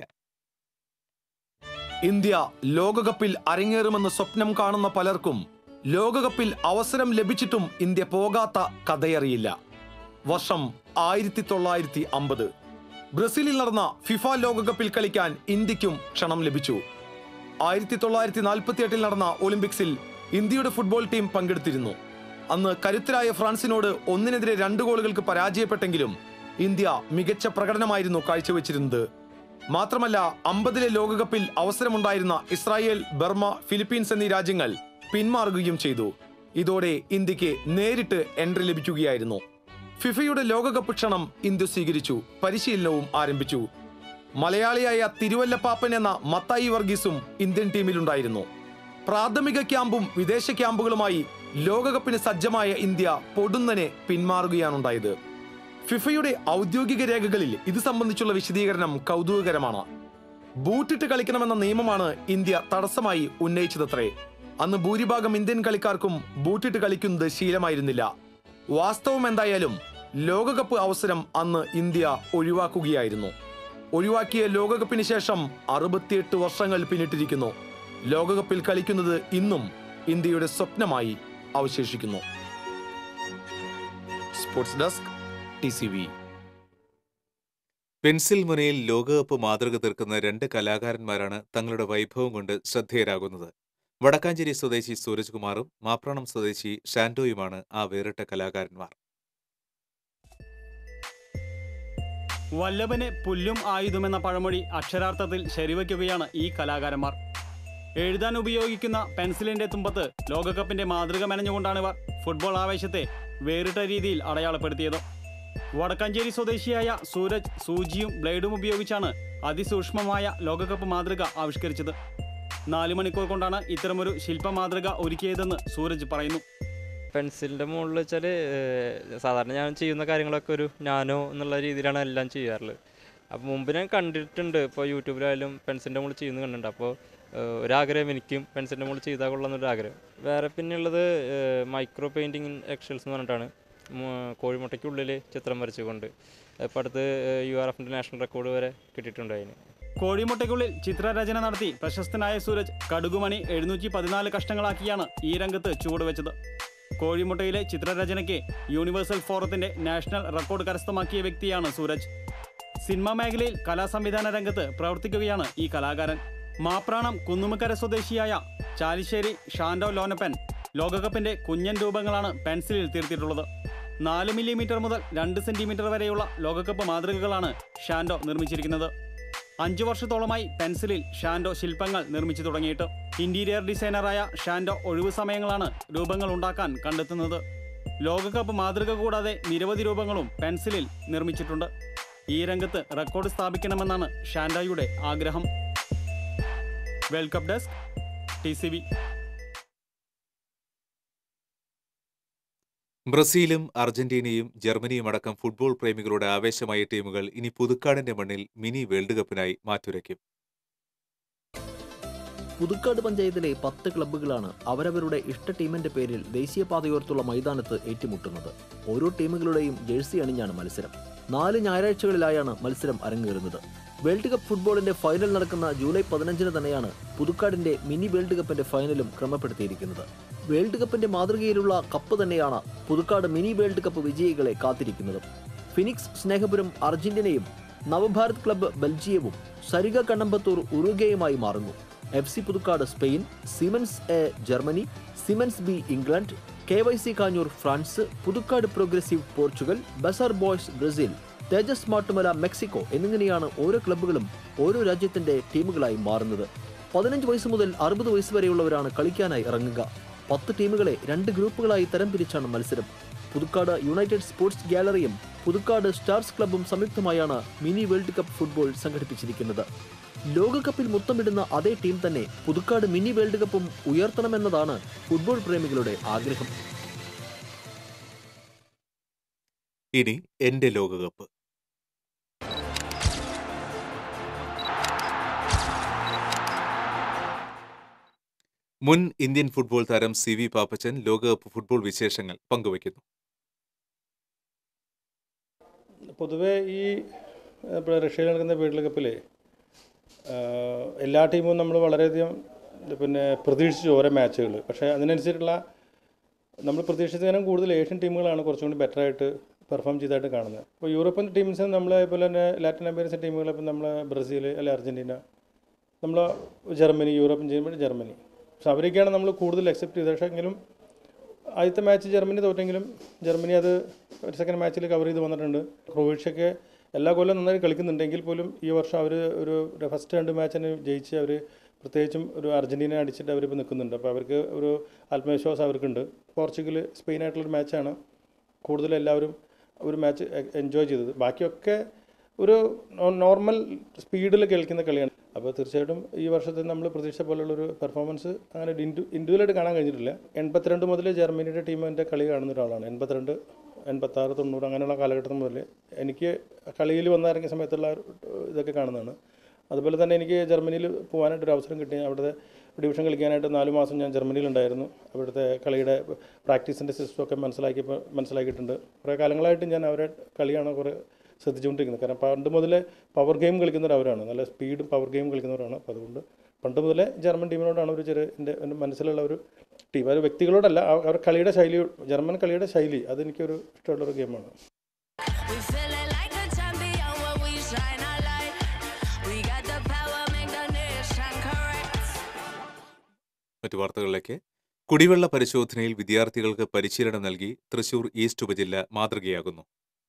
ഇന്ത്യ ലോകകപ്പിൽ അരങ്ങേറുമെന്ന് സ്വപ്നം കാണുന്ന പലർക്കും ലോകകപ്പിൽ അവസരം ലഭിച്ചിട്ടും ഇന്ത്യ പോകാത്ത കഥയറിയില്ല വർഷം ആയിരത്തി തൊള്ളായിരത്തി അമ്പത് ബ്രസീലിൽ നടന്ന ഫിഫ ലോകകപ്പിൽ കളിക്കാൻ ഇന്ത്യക്കും ക്ഷണം ലഭിച്ചു ആയിരത്തി തൊള്ളായിരത്തി നാൽപ്പത്തി എട്ടിൽ നടന്ന ഒളിമ്പിക്സിൽ ഇന്ത്യയുടെ ഫുട്ബോൾ ടീം പങ്കെടുത്തിരുന്നു അന്ന് കരുത്തരായ ഫ്രാൻസിനോട് ഒന്നിനെതിരെ രണ്ട് ഗോളുകൾക്ക് പരാജയപ്പെട്ടെങ്കിലും ഇന്ത്യ മികച്ച പ്രകടനമായിരുന്നു കാഴ്ചവെച്ചിരുന്നത് മാത്രമല്ല അമ്പതിലെ ലോകകപ്പിൽ അവസരമുണ്ടായിരുന്ന ഇസ്രായേൽ ബർമ ഫിലിപ്പീൻസ് എന്നീ രാജ്യങ്ങൾ പിന്മാറുകയും ചെയ്തു ഇതോടെ ഇന്ത്യക്ക് നേരിട്ട് എൻട്രി ലഭിക്കുകയായിരുന്നു ഫിഫയുടെ ലോകകപ്പ് ക്ഷണം ഇന്ത്യ സ്വീകരിച്ചു പരിശീലനവും ആരംഭിച്ചു മലയാളിയായ തിരുവല്ലപ്പാപ്പൻ എന്ന മത്തായി വർഗീസും ഇന്ത്യൻ ടീമിലുണ്ടായിരുന്നു പ്രാഥമിക ക്യാമ്പും വിദേശ ക്യാമ്പുകളുമായി ലോകകപ്പിന് സജ്ജമായ ഇന്ത്യ പൊടുന്നനെ പിന്മാറുകയാണുണ്ടായത് ഫിഫയുടെ ഔദ്യോഗിക രേഖകളിൽ ഇത് സംബന്ധിച്ചുള്ള വിശദീകരണം കൗതുകകരമാണ് ബൂട്ടിട്ട് കളിക്കണമെന്ന നിയമമാണ് ഇന്ത്യ തടസ്സമായി ഉന്നയിച്ചതത്രേ അന്ന് ഭൂരിഭാഗം ഇന്ത്യൻ കളിക്കാർക്കും ബൂട്ടിട്ട് കളിക്കുന്നത് ശീലമായിരുന്നില്ല വാസ്തവം എന്തായാലും ലോകകപ്പ് അവസരം അന്ന് ഇന്ത്യ ഒഴിവാക്കുകയായിരുന്നു ഒഴിവാക്കിയ ലോകകപ്പിന് ശേഷം അറുപത്തിയെട്ട് വർഷങ്ങൾ പിന്നിട്ടിരിക്കുന്നു ലോകകപ്പിൽ കളിക്കുന്നത് ഇന്നും ഇന്ത്യയുടെ സ്വപ്നമായി അവശേഷിക്കുന്നു sports desk T C V pencil മുനയിൽ ലോകകപ്പ് മാതൃക തീർക്കുന്ന രണ്ട് കലാകാരന്മാരാണ് തങ്ങളുടെ വൈഭവം കൊണ്ട് ശ്രദ്ധേയരാകുന്നത് വടക്കാഞ്ചേരി സ്വദേശി സൂരജ് കുമാറും മാപ്രാണം സ്വദേശി ഷാൻഡോയുമാണ് ആ വേറിട്ട കലാകാരന്മാർ വല്ലഭന് പുല്ലും ആയുധമെന്ന പഴമൊഴി അക്ഷരാർത്ഥത്തിൽ ശരിവയ്ക്കുകയാണ് ഈ കലാകാരന്മാർ എഴുതാൻ ഉപയോഗിക്കുന്ന പെൻസിലിന്റെ തുമ്പത്ത് ലോകകപ്പിന്റെ മാതൃക മെനഞ്ഞുകൊണ്ടാണ് ഇവർ ഫുട്ബോൾ ആവേശത്തെ വേറിട്ട രീതിയിൽ അടയാളപ്പെടുത്തിയത് വടക്കാഞ്ചേരി സ്വദേശിയായ സൂരജ് സൂചിയും ബ്ലേഡും ഉപയോഗിച്ചാണ് അതിസൂക്ഷ്മമായ ലോകകപ്പ് മാതൃക ആവിഷ്കരിച്ചത് നാല് മണിക്കൂർ കൊണ്ടാണ് ഇത്തരമൊരു ശില്പ മാതൃക ഒരുക്കിയതെന്ന് സൂരജ് പറയുന്നു പെൻസിലിൻ്റെ മുകളിൽ വെച്ചാൽ സാധാരണ ഞാൻ ചെയ്യുന്ന കാര്യങ്ങളൊക്കെ ഒരു നാനോ എന്നുള്ള രീതിയിലാണ് എല്ലാം ചെയ്യാറുള്ളത് അപ്പോൾ മുമ്പ് ഞാൻ കണ്ടിട്ടുണ്ട് ഇപ്പോൾ യൂട്യൂബിലായാലും പെൻസിലിൻ്റെ മുകളിൽ ചെയ്യുന്നത് കണ്ടിട്ടുണ്ട് അപ്പോൾ ഒരാഗ്രഹം എനിക്കും പെൻസിലിൻ്റെ മുകളിൽ ചെയ്താൽ കൊള്ളാമെന്നൊരു ആഗ്രഹം വേറെ പിന്നെയുള്ളത് മൈക്രോ പെയിൻറ്റിങ് എക്സൽസ് എന്ന് പറഞ്ഞിട്ടാണ് മു- കോഴിമുട്ടയ്ക്കുള്ളിൽ ചിത്രം വരച്ചുകൊണ്ട് ഇപ്പോൾ അടുത്ത് യു ആർ എഫിൻ്റെ നാഷണൽ റെക്കോർഡ് വരെ കിട്ടിയിട്ടുണ്ട് അതിന് കോഴിമുട്ടയ്ക്കുള്ളിൽ ചിത്രരചന നടത്തി പ്രശസ്തനായ സൂരജ് കടുകുമണി എഴുന്നൂറ്റി പതിനാല് കഷ്ടങ്ങളാക്കിയാണ് ഈ രംഗത്ത് ചുവടുവെച്ചത് കോഴിമുട്ടയിലെ ചിത്രരചനയ്ക്ക് യൂണിവേഴ്സൽ ഫോറത്തിന്റെ നാഷണൽ റെക്കോർഡ് കരസ്ഥമാക്കിയ വ്യക്തിയാണ് സൂരജ് സിനിമാ മേഖലയിൽ കലാസംവിധാന രംഗത്ത് പ്രവർത്തിക്കുകയാണ് ഈ കലാകാരൻ മാപ്രാണം കുന്നുമക്കര സ്വദേശിയായ ചാലിശ്ശേരി ഷാൻഡോ ലോനപ്പൻ ലോകകപ്പിന്റെ കുഞ്ഞൻ രൂപങ്ങളാണ് പെൻസിലിൽ തീർത്തിട്ടുള്ളത് നാല് മില്ലിമീറ്റർ മുതൽ രണ്ട് സെന്റിമീറ്റർ വരെയുള്ള ലോകകപ്പ് മാതൃകകളാണ് ഷാൻഡോ നിർമ്മിച്ചിരിക്കുന്നത് അഞ്ചു വർഷത്തോളമായി പെൻസിലിൽ ഷാൻഡോ ശില്പങ്ങൾ നിർമ്മിച്ചു തുടങ്ങിയിട്ട് ഇന്റീരിയർ ഡിസൈനറായ ഷാൻഡോ ഒഴിവു സമയങ്ങളാണ് രൂപങ്ങൾ ഉണ്ടാക്കാൻ കണ്ടെത്തുന്നത് ലോകകപ്പ് മാതൃക കൂടാതെ നിരവധി രൂപങ്ങളും പെൻസിലിൽ നിർമ്മിച്ചിട്ടുണ്ട് ഈ രംഗത്ത് റെക്കോർഡ് സ്ഥാപിക്കണമെന്നാണ് ഷാൻഡോയുടെ ആഗ്രഹം world cup desk T C V ബ്രസീലും അർജന്റീനയും ജർമ്മനിയും അടക്കം ഫുട്ബോൾ പ്രേമികളുടെ ആവേശമായ ടീമുകൾ ഇനി പുതുക്കാടിന്റെ മണ്ണിൽ മിനി വേൾഡ് കപ്പിനായി മാറ്റുരയ്ക്കും പുതുക്കാട് പഞ്ചായത്തിലെ പത്ത് ക്ലബ്ബുകളാണ് അവരവരുടെ ഇഷ്ട ടീമിന്റെ പേരിൽ ദേശീയപാതയോർത്തുള്ള മൈതാനത്ത് ഏറ്റുമുട്ടുന്നത് ഓരോ ടീമുകളുടെയും ജേഴ്സി അണിഞ്ഞാണ് മത്സരം നാല് ഞായറാഴ്ചകളിലായാണ് മത്സരം അരങ്ങേറുന്നത് വേൾഡ് കപ്പ് ഫുട്ബോളിന്റെ ഫൈനൽ നടക്കുന്ന ജൂലൈ പതിനഞ്ചിന് തന്നെയാണ് പുതുക്കാടിന്റെ മിനി വേൾഡ് കപ്പിന്റെ ഫൈനലും ക്രമപ്പെടുത്തിയിരിക്കുന്നത് വേൾഡ് കപ്പിന്റെ മാതൃകയിലുള്ള കപ്പ് തന്നെയാണ് പുതുക്കാട് മിനി വേൾഡ് കപ്പ് വിജയികളെ കാത്തിരിക്കുന്നത് ഫിനിക്സ് സ്നേഹപുരം അർജന്റീനയും നവഭാരത് ക്ലബ്ബ് ബെൽജിയവും സരിക കണ്ണമ്പത്തൂർ ഉറുഗയുമായി മാറുന്നു F C Puthukkad Spain Simons A Germany Simons B England K Y C Kanjoor France Puthukkad progressive Portugal buzzer boys Brazil Thejas Mattumala Mexico എന്നിങ്ങനെയാണ് ഓരോ ക്ലബ്ബുകളും ഓരോ രാജ്യത്തിന്റെ ടീമുകളായി മാറുന്നത് പതിനഞ്ച് വയസ്സ് മുതൽ അറുപത് വയസ്സ് വരെയുള്ളവരാണ് കളിക്കാനായി ഇറങ്ങുക പത്ത് ടീമുകളെ രണ്ട് ഗ്രൂപ്പുകളായി തരംതിരിച്ചാണ് മത്സരം പുതുക്കാട് യുണൈറ്റഡ് സ്പോർട്സ് ഗാലറിയും പുതുക്കാട് സ്റ്റാർസ് ക്ലബ്ബും സംയുക്തമായാണ് മിനി വേൾഡ് കപ്പ് ഫുട്ബോൾ സംഘടിപ്പിച്ചിരിക്കുന്നത് ലോകകപ്പിൽ മുത്തമിടുന്ന അതേ ടീം തന്നെ പുതുക്കാട് മിനി വേൾഡ് കപ്പും ഉയർത്തണമെന്നതാണ് ഫുട്ബോൾ പ്രേമികളുടെ ആഗ്രഹം ഇനി എന്റെ ലോകകപ്പ് മുൻ ഇന്ത്യൻ ഫുട്ബോൾ താരം സി വി പാപ്പച്ചൻ ലോകകപ്പ് ഫുട്ബോൾ വിശേഷങ്ങൾ പങ്കുവയ്ക്കുന്നു പൊതുവേ ഈ ഇപ്പോൾ റഷ്യയിൽ നടക്കുന്ന വേൾഡ് കപ്പിൽ എല്ലാ ടീമും നമ്മൾ വളരെയധികം പിന്നെ പ്രതീക്ഷിച്ചു ഓരോ മാച്ചുകൾ പക്ഷേ അതിനനുസരിച്ചുള്ള നമ്മൾ പ്രതീക്ഷിച്ചതിനും കൂടുതൽ ഏഷ്യൻ ടീമുകളാണ് കുറച്ചും കൂടി ബെറ്റർ ആയിട്ട് പെർഫോം ചെയ്തതായിട്ട് കാണുന്നത് ഇപ്പോൾ യൂറോപ്യൻ ടീംസ് നമ്മൾ അതുപോലെ തന്നെ ലാറ്റിൻ അമേരിക്കൻ ടീമുകൾ ഇപ്പം നമ്മൾ ബ്രസീൽ അല്ലെ അർജൻറ്റീന നമ്മൾ ജർമ്മനി യൂറോപ്യൻ ചെയ്യുമ്പോൾ ജർമ്മനി പക്ഷെ അവരൊക്കെയാണ് നമ്മൾ കൂടുതൽ അക്സെപ്റ്റ് ചെയ്തത് പക്ഷേ എങ്കിലും ആദ്യത്തെ മാച്ച് ജർമ്മനി തോറ്റെങ്കിലും ജർമ്മനി അത് ഒരു സെക്കൻഡ് മാച്ചിൽ കവർ ചെയ്ത് വന്നിട്ടുണ്ട് ക്രൊയേഷ്യക്ക് എല്ലാ കൊല്ലം നന്നായി കളിക്കുന്നുണ്ടെങ്കിൽ പോലും ഈ വർഷം അവർ ഒരു ഫസ്റ്റ് രണ്ട് മാച്ചിന് ജയിച്ച് അവർ പ്രത്യേകിച്ചും ഒരു അർജൻറ്റീന അടിച്ചിട്ട് അവരിപ്പോൾ നിൽക്കുന്നുണ്ട് അപ്പോൾ അവർക്ക് ഒരു ആത്മവിശ്വാസം അവർക്കുണ്ട് പോർച്ചുഗൽ സ്പെയിനായിട്ടുള്ളൊരു മാച്ചാണ് കൂടുതൽ എല്ലാവരും ഒരു മാച്ച് എൻജോയ് ചെയ്തത് ബാക്കിയൊക്കെ ഒരു നോ- നോർമൽ സ്പീഡിൽ കേൾക്കുന്ന കളിയാണ് അപ്പോൾ തീർച്ചയായിട്ടും ഈ വർഷത്തെ നമ്മൾ പ്രതീക്ഷ പോലുള്ളൊരു പെർഫോമൻസ് അങ്ങനെ ഇൻഡു ഇൻഡിവിജ്വലായിട്ട് കാണാൻ കഴിഞ്ഞിട്ടില്ല എൺപത്തിരണ്ട് മുതൽ ജർമ്മനിയുടെ ടീമിൻ്റെ കളി കാണുന്ന ഒരാളാണ് എൺപത്തിരണ്ട് എൺപത്താറ് തൊണ്ണൂറ് അങ്ങനെയുള്ള കാലഘട്ടം മുതൽ എനിക്ക് കളിയിൽ വന്നിറങ്ങിയ സമയത്തുള്ള ഒരു ഇതൊക്കെ കാണുന്നതാണ് അതുപോലെ തന്നെ എനിക്ക് ജർമ്മനിയിൽ പോകാനായിട്ടൊരു അവസരം കിട്ടി അവിടുത്തെ ഡിവിഷൻ കളിക്കാനായിട്ട് നാല് മാസം ഞാൻ ജർമ്മനിയിലുണ്ടായിരുന്നു അവിടുത്തെ കളിയുടെ പ്രാക്ടീസിൻ്റെ സിസ്റ്റമൊക്കെ മനസ്സിലാക്കിയപ്പോൾ മനസ്സിലാക്കിയിട്ടുണ്ട് കുറേ കാലങ്ങളായിട്ട് ഞാൻ അവരെ കളിയാണ് കുറേ ശ്രദ്ധിച്ചുകൊണ്ടിരിക്കുന്നത് കാരണം പണ്ട് മുതലേ പവർ ഗെയിം കളിക്കുന്നവർ അവരാണ് നല്ല സ്പീഡും പവർ ഗെയിം കളിക്കുന്നവരാണ് അപ്പോൾ അതുകൊണ്ട് പണ്ട് മുതലേ ജർമ്മൻ ടീമിനോടാണ് ഒരു ചെറിയ എൻ്റെ എൻ്റെ മനസ്സിലുള്ള ഒരു ടീം അത് വ്യക്തികളോടല്ല അവ- അവരുടെ കളിയുടെ ശൈലി ജർമ്മൻ കളിയുടെ ശൈലി അതെനിക്കൊരു ഇഷ്ടമുള്ളൊരു ഗെയിമാണ് We feeling like a champion when we shine our light. We got the power, make the nation correct. മറ്റു വാർത്തകളിലേക്ക് കുടിവെള്ള പരിശോധനയിൽ വിദ്യാർത്ഥികൾക്ക് പരിശീലനം നൽകി തൃശൂർ ഈസ്റ്റ് ഉപജില്ല മാതൃകയാകുന്നു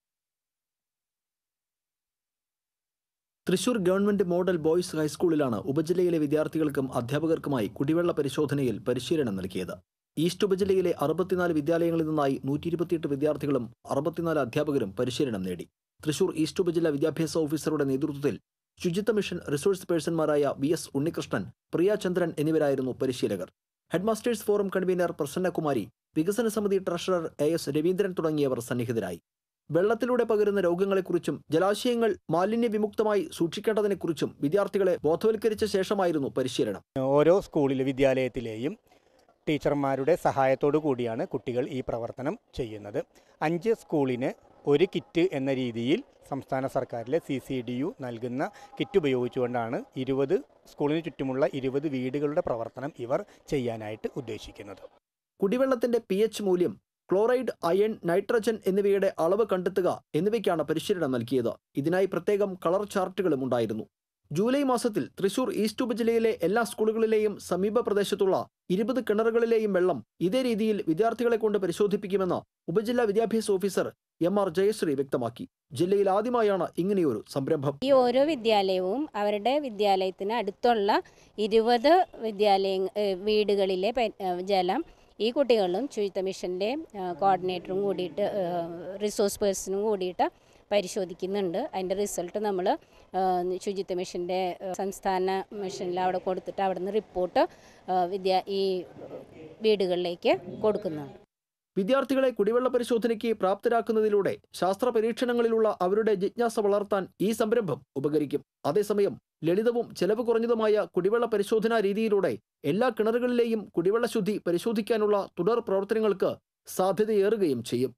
തൃശൂർ ഗവൺമെന്റ് മോഡൽ ബോയ്സ് ഹൈസ്കൂളിലാണ് ഉപജില്ലയിലെ വിദ്യാർത്ഥികൾക്കും അധ്യാപകർക്കുമായി കുടിവെള്ള പരിശോധനയിൽ പരിശീലനം നൽകിയത് ഈസ്റ്റ് ഉപജില്ലയിലെ അറുപത്തിനാല് വിദ്യാലയങ്ങളിൽ നിന്നായി നൂറ്റി ഇരുപത്തിയെട്ട് വിദ്യാർത്ഥികളും അറുപത്തിനാല് അധ്യാപകരും പരിശീലനം നേടി തൃശൂർ ഈസ്റ്റ് ഉപജില്ല വിദ്യാഭ്യാസ ഓഫീസറുടെ നേതൃത്വത്തിൽ ശുചിത്വ മിഷൻ റിസോഴ്സ് പേഴ്സൺമാരായ വി എസ് ഉണ്ണികൃഷ്ണൻ പ്രിയ ചന്ദ്രൻ എന്നിവരായിരുന്നു പരിശീലകർ ഹെഡ്മാസ്റ്റേഴ്സ് ഫോറം കൺവീനർ പ്രസന്നകുമാരി വികസന സമിതി ട്രഷറർ എ എസ് രവീന്ദ്രൻ തുടങ്ങിയവർ സന്നിഹിതരായി വെള്ളത്തിലൂടെ പകരുന്ന രോഗങ്ങളെക്കുറിച്ചും ജലാശയങ്ങൾ മാലിന്യ വിമുക്തമായി സൂക്ഷിക്കേണ്ടതിനെക്കുറിച്ചും വിദ്യാർത്ഥികളെ ബോധവൽക്കരിച്ച ശേഷമായിരുന്നു പരിശീലനം ഓരോ സ്കൂളിലെ വിദ്യാലയത്തിലെയും ടീച്ചർമാരുടെ സഹായത്തോടു കൂടിയാണ് കുട്ടികൾ ഈ പ്രവർത്തനം ചെയ്യുന്നത് അഞ്ച് സ്കൂളിന് ഒരു കിറ്റ് എന്ന രീതിയിൽ സംസ്ഥാന സർക്കാരിലെ സി സി ഡി യു നൽകുന്ന കിറ്റ് ഉപയോഗിച്ചുകൊണ്ടാണ് ഇരുപത് സ്കൂളിന് ചുറ്റുമുള്ള ഇരുപത് വീടുകളുടെ പ്രവർത്തനം ഇവർ ചെയ്യാനായിട്ട് ഉദ്ദേശിക്കുന്നത് കുടിവെള്ളത്തിന്റെ പി എച്ച് മൂല്യം ക്ലോറൈഡ് അയൺ നൈട്രജൻ എന്നിവയുടെ അളവ് കണ്ടെത്തുക എന്നിവയ്ക്കാണ് പരിശീലനം നൽകിയത് ഇതിനായി പ്രത്യേകം കളർ ചാർട്ടുകളും ഉണ്ടായിരുന്നു ജൂലൈ മാസത്തിൽ തൃശൂർ ഈസ്റ്റ് ഉപജില്ലയിലെ എല്ലാ സ്കൂളുകളിലെയും സമീപ പ്രദേശത്തുള്ള ഇരുപത് കിണറുകളിലെയും വെള്ളം ഇതേ രീതിയിൽ വിദ്യാർത്ഥികളെ കൊണ്ട് പരിശോധിപ്പിക്കുമെന്ന് ഉപജില്ലാ വിദ്യാഭ്യാസ ഓഫീസർ എം ആർ ജയശ്രീ വ്യക്തമാക്കി ജില്ലയിൽ ആദ്യമായാണ് ഇങ്ങനെയൊരു സംരംഭം ഈ ഓരോ വിദ്യാലയവും അവരുടെ വിദ്യാലയത്തിന് അടുത്തുള്ള ഇരുപത് വിദ്യാലയ ഏഹ് വീടുകളിലെ പെ- ഏഹ് ജലം ഈ കുട്ടികളും ശുചിത്വ മിഷൻ്റെ കോർഡിനേറ്ററും കൂടിയിട്ട് റിസോഴ്സ് പേഴ്സണും കൂടിയിട്ട് പരിശോധിക്കുന്നുണ്ട് അതിൻ്റെ റിസൾട്ട് നമ്മൾ ശുചിത്വ മിഷൻ്റെ സംസ്ഥാന മിഷനിൽ അവിടെ കൊടുത്തിട്ട് അവിടെ നിന്ന് റിപ്പോർട്ട് വിദ്യാ ഈ വീടുകളിലേക്ക് കൊടുക്കുന്നുണ്ട് വിദ്യാർത്ഥികളെ കുടിവെള്ള പരിശോധനയ്ക്ക് പ്രാപ്തരാക്കുന്നതിലൂടെ ശാസ്ത്ര പരീക്ഷണങ്ങളിലുള്ള അവരുടെ ജിജ്ഞാസ വളർത്താൻ ഈ സംരംഭം ഉപകരിക്കും അതേസമയം ലളിതവും ചെലവ് കുറഞ്ഞതുമായ കുടിവെള്ള പരിശോധനാ രീതിയിലൂടെ എല്ലാ കിണറുകളിലെയും കുടിവെള്ള ശുദ്ധി പരിശോധിക്കാനുള്ള തുടർ പ്രവർത്തനങ്ങൾക്ക് സാധ്യതയേറുകയും ചെയ്യും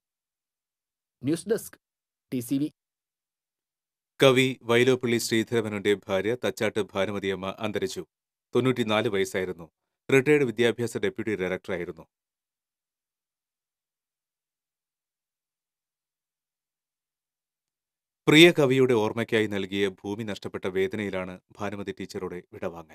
news desk T C V കവി വൈലോപ്പള്ളി ശ്രീധരമേനോന്റെ ഭാര്യ തച്ചാട്ട് ഭാനുമതിയമ്മ അന്തരിച്ചു തൊണ്ണൂറ്റിനാല് വയസ്സായിരുന്നു റിട്ടയർഡ് വിദ്യാഭ്യാസ ഡെപ്യൂട്ടി ഡയറക്ടറായിരുന്നു പ്രിയ കവിയുടെ ഓർമ്മയ്ക്കായി നൽകിയ ഭൂമി നഷ്ടപ്പെട്ട വേദനയിലാണ് ഭാനുമതി ടീച്ചറുടെ വിടവാങ്ങൽ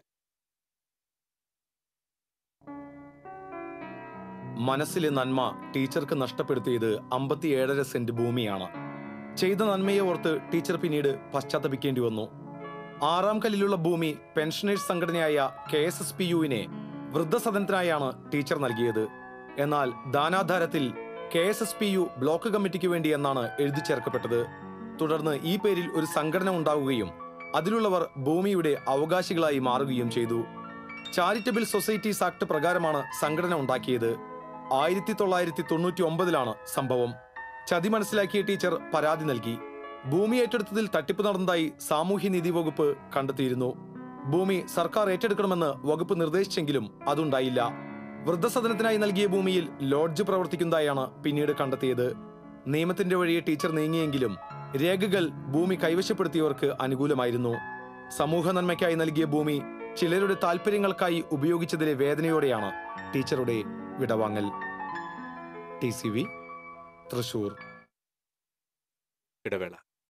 മനസ്സിലെ നന്മ ടീച്ചർക്ക് നഷ്ടപ്പെടുത്തിയത് അമ്പത്തിയേഴര സെന്റ് ഭൂമിയാണ് ചെയ്ത നന്മയെ ഓർത്ത് ടീച്ചർ പിന്നീട് പശ്ചാത്തപിക്കേണ്ടി വന്നു ആറാം കല്ലിലുള്ള ഭൂമി പെൻഷനേഴ്സ് സംഘടനയായ കെ എസ് എസ് പി യുവിനെ വൃദ്ധസദനത്തിനായാണ് ടീച്ചർ നൽകിയത് എന്നാൽ ദാനാധാരത്തിൽ K S S P U block കമ്മിറ്റിക്ക് വേണ്ടി എന്നാണ് എഴുതി ചേർക്കപ്പെട്ടത് തുടർന്ന് ഈ പേരിൽ ഒരു സംഘടന ഉണ്ടാവുകയും അതിലുള്ളവർ ഭൂമിയുടെ അവകാശികളായി മാറുകയും ചെയ്തു ചാരിറ്റബിൾ സൊസൈറ്റീസ് ആക്ട് പ്രകാരമാണ് സംഘടന ഉണ്ടാക്കിയത് ആയിരത്തി തൊള്ളായിരത്തി തൊണ്ണൂറ്റി ഒമ്പതിലാണ് സംഭവം ചതി മനസ്സിലാക്കിയ ടീച്ചർ പരാതി നൽകി ഭൂമി ഏറ്റെടുത്തതിൽ തട്ടിപ്പ് നടന്നതായി സാമൂഹ്യനീതി വകുപ്പ് കണ്ടെത്തിയിരുന്നു ഭൂമി സർക്കാർ ഏറ്റെടുക്കണമെന്ന് വകുപ്പ് നിർദ്ദേശിച്ചെങ്കിലും അതുണ്ടായില്ല വൃദ്ധസദനത്തിനായി നൽകിയ ഭൂമിയിൽ ലോഡ്ജ് പ്രവർത്തിക്കുന്നതായാണ് പിന്നീട് കണ്ടെത്തിയത് നിയമത്തിന്റെ വഴിയെ ടീച്ചർ നീങ്ങിയെങ്കിലും രേഖകൾ ഭൂമി കൈവശപ്പെടുത്തിയവർക്ക് അനുകൂലമായിരുന്നു സമൂഹ നന്മയ്ക്കായി നൽകിയ ഭൂമി ചിലരുടെ താല്പര്യങ്ങൾക്കായി ഉപയോഗിച്ചതിലെ വേദനയോടെയാണ് ടീച്ചറുടെ വിടവാങ്ങൽ ടി സി വി തൃശൂർ ഇടവേള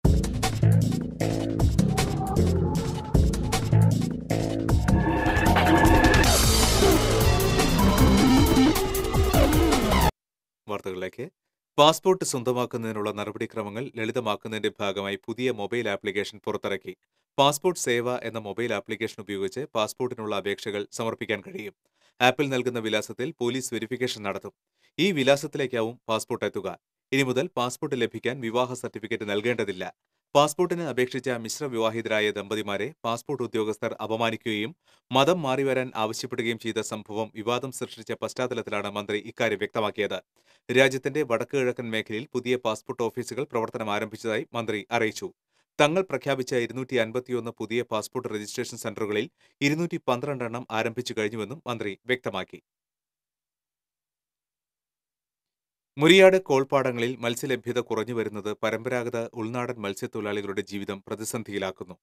വാർത്തകളിലേക്ക് പാസ്പോർട്ട് സ്വന്തമാക്കുന്നതിനുള്ള നടപടിക്രമങ്ങൾ ലളിതമാക്കുന്നതിന്റെ ഭാഗമായി പുതിയ മൊബൈൽ ആപ്ലിക്കേഷൻ പുറത്തിറക്കി പാസ്പോർട്ട് സേവ എന്ന മൊബൈൽ ആപ്ലിക്കേഷൻ ഉപയോഗിച്ച് പാസ്പോർട്ടിനുള്ള അപേക്ഷകൾ സമർപ്പിക്കാൻ കഴിയും ആപ്പിൽ നൽകുന്ന വിലാസത്തിൽ പോലീസ് വെരിഫിക്കേഷൻ നടത്തും ഈ വിലാസത്തിലേക്കാവും പാസ്പോർട്ട് എത്തുക ഇനി മുതൽ പാസ്പോർട്ട് ലഭിക്കാൻ വിവാഹ സർട്ടിഫിക്കറ്റ് നൽകേണ്ടതില്ല പാസ്പോർട്ടിന് അപേക്ഷിച്ച മിശ്ര വിവാഹിതരായ ദമ്പതിമാരെ പാസ്പോർട്ട് ഉദ്യോഗസ്ഥർ അപമാനിക്കുകയും മതം മാറിവരാൻ ആവശ്യപ്പെടുകയും ചെയ്ത സംഭവം വിവാദം സൃഷ്ടിച്ച പശ്ചാത്തലത്തിലാണ് മന്ത്രി ഇക്കാര്യം വ്യക്തമാക്കിയത് രാജ്യത്തിന്റെ വടക്ക് കിഴക്കൻ മേഖലയിൽ പുതിയ പാസ്പോർട്ട് ഓഫീസുകൾ പ്രവർത്തനം ആരംഭിച്ചതായി മന്ത്രി അറിയിച്ചു തങ്ങൾ പ്രഖ്യാപിച്ച ഇരുന്നൂറ്റി അൻപത്തിയൊന്ന് പുതിയ പാസ്പോർട്ട് രജിസ്ട്രേഷൻ സെന്ററുകളിൽ ഇരുന്നൂറ്റി പന്ത്രണ്ട് എണ്ണം ആരംഭിച്ചു കഴിഞ്ഞുവെന്നും മന്ത്രി വ്യക്തമാക്കി മുരിയാട് കോൾപ്പാടങ്ങളിൽ മത്സ്യലഭ്യത കുറഞ്ഞു വരുന്നത് പരമ്പരാഗത ഉൾനാടൻ മത്സ്യത്തൊഴിലാളികളുടെ ജീവിതം പ്രതിസന്ധിയിലാക്കുന്നു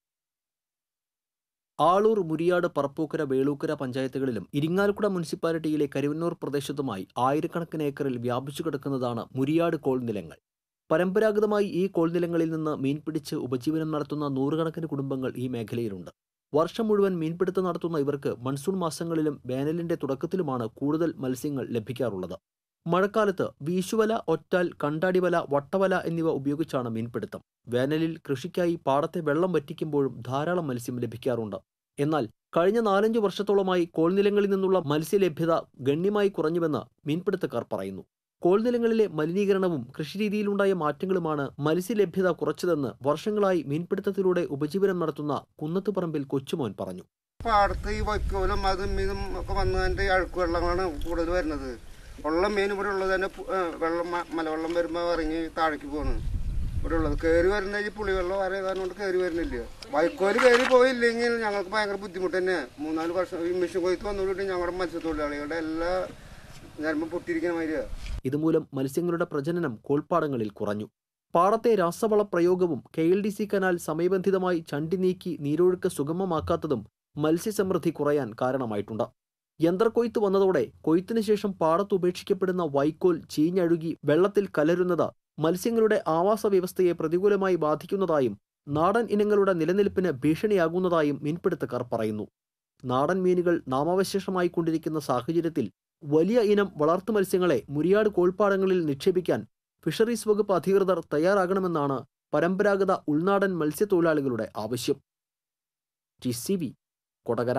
ആളൂർ മുരിയാട് പറപ്പൂക്കര വേളൂക്കര പഞ്ചായത്തുകളിലും ഇരിങ്ങാലക്കുട മുനിസിപ്പാലിറ്റിയിലെ കരുവന്നൂർ പ്രദേശത്തുമായി ആയിരക്കണക്കിന് ഏക്കറിൽ വ്യാപിച്ചു കിടക്കുന്നതാണ് മുരിയാട് കോൾ നിലങ്ങൾ പരമ്പരാഗതമായി ഈ കോൾ നിലങ്ങളിൽ നിന്ന് മീൻപിടിച്ച് ഉപജീവനം നടത്തുന്ന നൂറുകണക്കിന് കുടുംബങ്ങൾ ഈ മേഖലയിലുണ്ട് വർഷം മുഴുവൻ മീൻപിടുത്തം നടത്തുന്ന ഇവർക്ക് മൺസൂൺ മാസങ്ങളിലും വേനലിന്റെ തുടക്കത്തിലുമാണ് കൂടുതൽ മത്സ്യങ്ങൾ ലഭിക്കാറുള്ളത് മഴക്കാലത്ത് വീശുവല ഒറ്റാൽ കണ്ടാടിവല വട്ടവല എന്നിവ ഉപയോഗിച്ചാണ് മീൻപിടുത്തം വേനലിൽ കൃഷിക്കായി പാടത്തെ വെള്ളം വറ്റിക്കുമ്പോഴും ധാരാളം മത്സ്യം ലഭിക്കാറുണ്ട് എന്നാൽ കഴിഞ്ഞ നാലഞ്ചു വർഷത്തോളമായി കോൾനിലങ്ങളിൽ നിന്നുള്ള മത്സ്യലഭ്യത ഗണ്യമായി കുറഞ്ഞുവെന്ന് മീൻപിടുത്തക്കാർ പറയുന്നു കോൾനിലങ്ങളിലെ മലിനീകരണവും കൃഷിരീതിയിലുണ്ടായ മാറ്റങ്ങളുമാണ് മത്സ്യലഭ്യത കുറച്ചതെന്ന് വർഷങ്ങളായി മീൻപിടുത്തത്തിലൂടെ ഉപജീവനം നടത്തുന്ന കുന്നത്തുപറമ്പിൽ കൊച്ചുമോൻ പറഞ്ഞു പാടത്ത് ഈ വൈക്കോലും അതും ഇതും ഒക്കെ വന്നതിൻ്റെ അഴുക്ക് വെള്ളങ്ങളാണ് കൂടുതൽ വരുന്നത് ഉള്ള മീൻ ഇവിടെ ഉള്ളത് തന്നെ പു- ഏ, വെള്ളം മ- മലവെള്ളം വരുമ്പോൾ ഇറങ്ങി താഴേക്ക് പോകണം ഇവിടെ ഉള്ളത് കയറി വരുന്ന ഈ പുളിവെള്ളം വരെ കൊണ്ട് കയറി വരുന്നില്ല വൈക്കോല് കയറി പോയില്ലെങ്കിൽ ഞങ്ങൾക്ക് ഭയങ്കര ബുദ്ധിമുട്ട് തന്നെ മൂന്നാല് വർഷം ഈ മിഷൻ കൊയ്ത്ത് വന്നോടുകൂടി ഞങ്ങളുടെ മത്സ്യത്തൊഴിലാളികളുടെ എല്ലാ ഞരമ്പ് പൊട്ടിയിരിക്കുന്ന മാതിരിയാണ് ഇതുമൂലം മത്സ്യങ്ങളുടെ പ്രജനനം കോൾപ്പാടങ്ങളിൽ കുറഞ്ഞു പാടത്തെ രാസവള പ്രയോഗവും K L D C canal സമയബന്ധിതമായി ചണ്ടി നീക്കി നീരൊഴുക്ക് സുഗമമാക്കാത്തതും മത്സ്യസമൃദ്ധി കുറയാൻ കാരണമായിട്ടുണ്ട് യന്ത്രക്കൊയ്ത്ത് വന്നതോടെ കൊയ്ത്തിനു ശേഷം പാടത്ത് ഉപേക്ഷിക്കപ്പെടുന്ന വൈക്കോൽ ചീഞ്ഞഴുകി വെള്ളത്തിൽ കലരുന്നത് മത്സ്യങ്ങളുടെ ആവാസ വ്യവസ്ഥയെ പ്രതികൂലമായി ബാധിക്കുന്നതായും നാടൻ ഇനങ്ങളുടെ നിലനിൽപ്പിന് ഭീഷണിയാകുന്നതായും മീൻപിടുത്തക്കാർ പറയുന്നു നാടൻ മീനുകൾ നാമാവശേഷമായി കൊണ്ടിരിക്കുന്ന സാഹചര്യത്തിൽ വലിയ ഇനം വളർത്തു മത്സ്യങ്ങളെ മുരിയാട് കോൾപ്പാടങ്ങളിൽ നിക്ഷേപിക്കാൻ ഫിഷറീസ് വകുപ്പ് അധികൃതർ തയ്യാറാകണമെന്നാണ് പരമ്പരാഗത ഉൾനാടൻ മത്സ്യത്തൊഴിലാളികളുടെ ആവശ്യം T C V Kodakara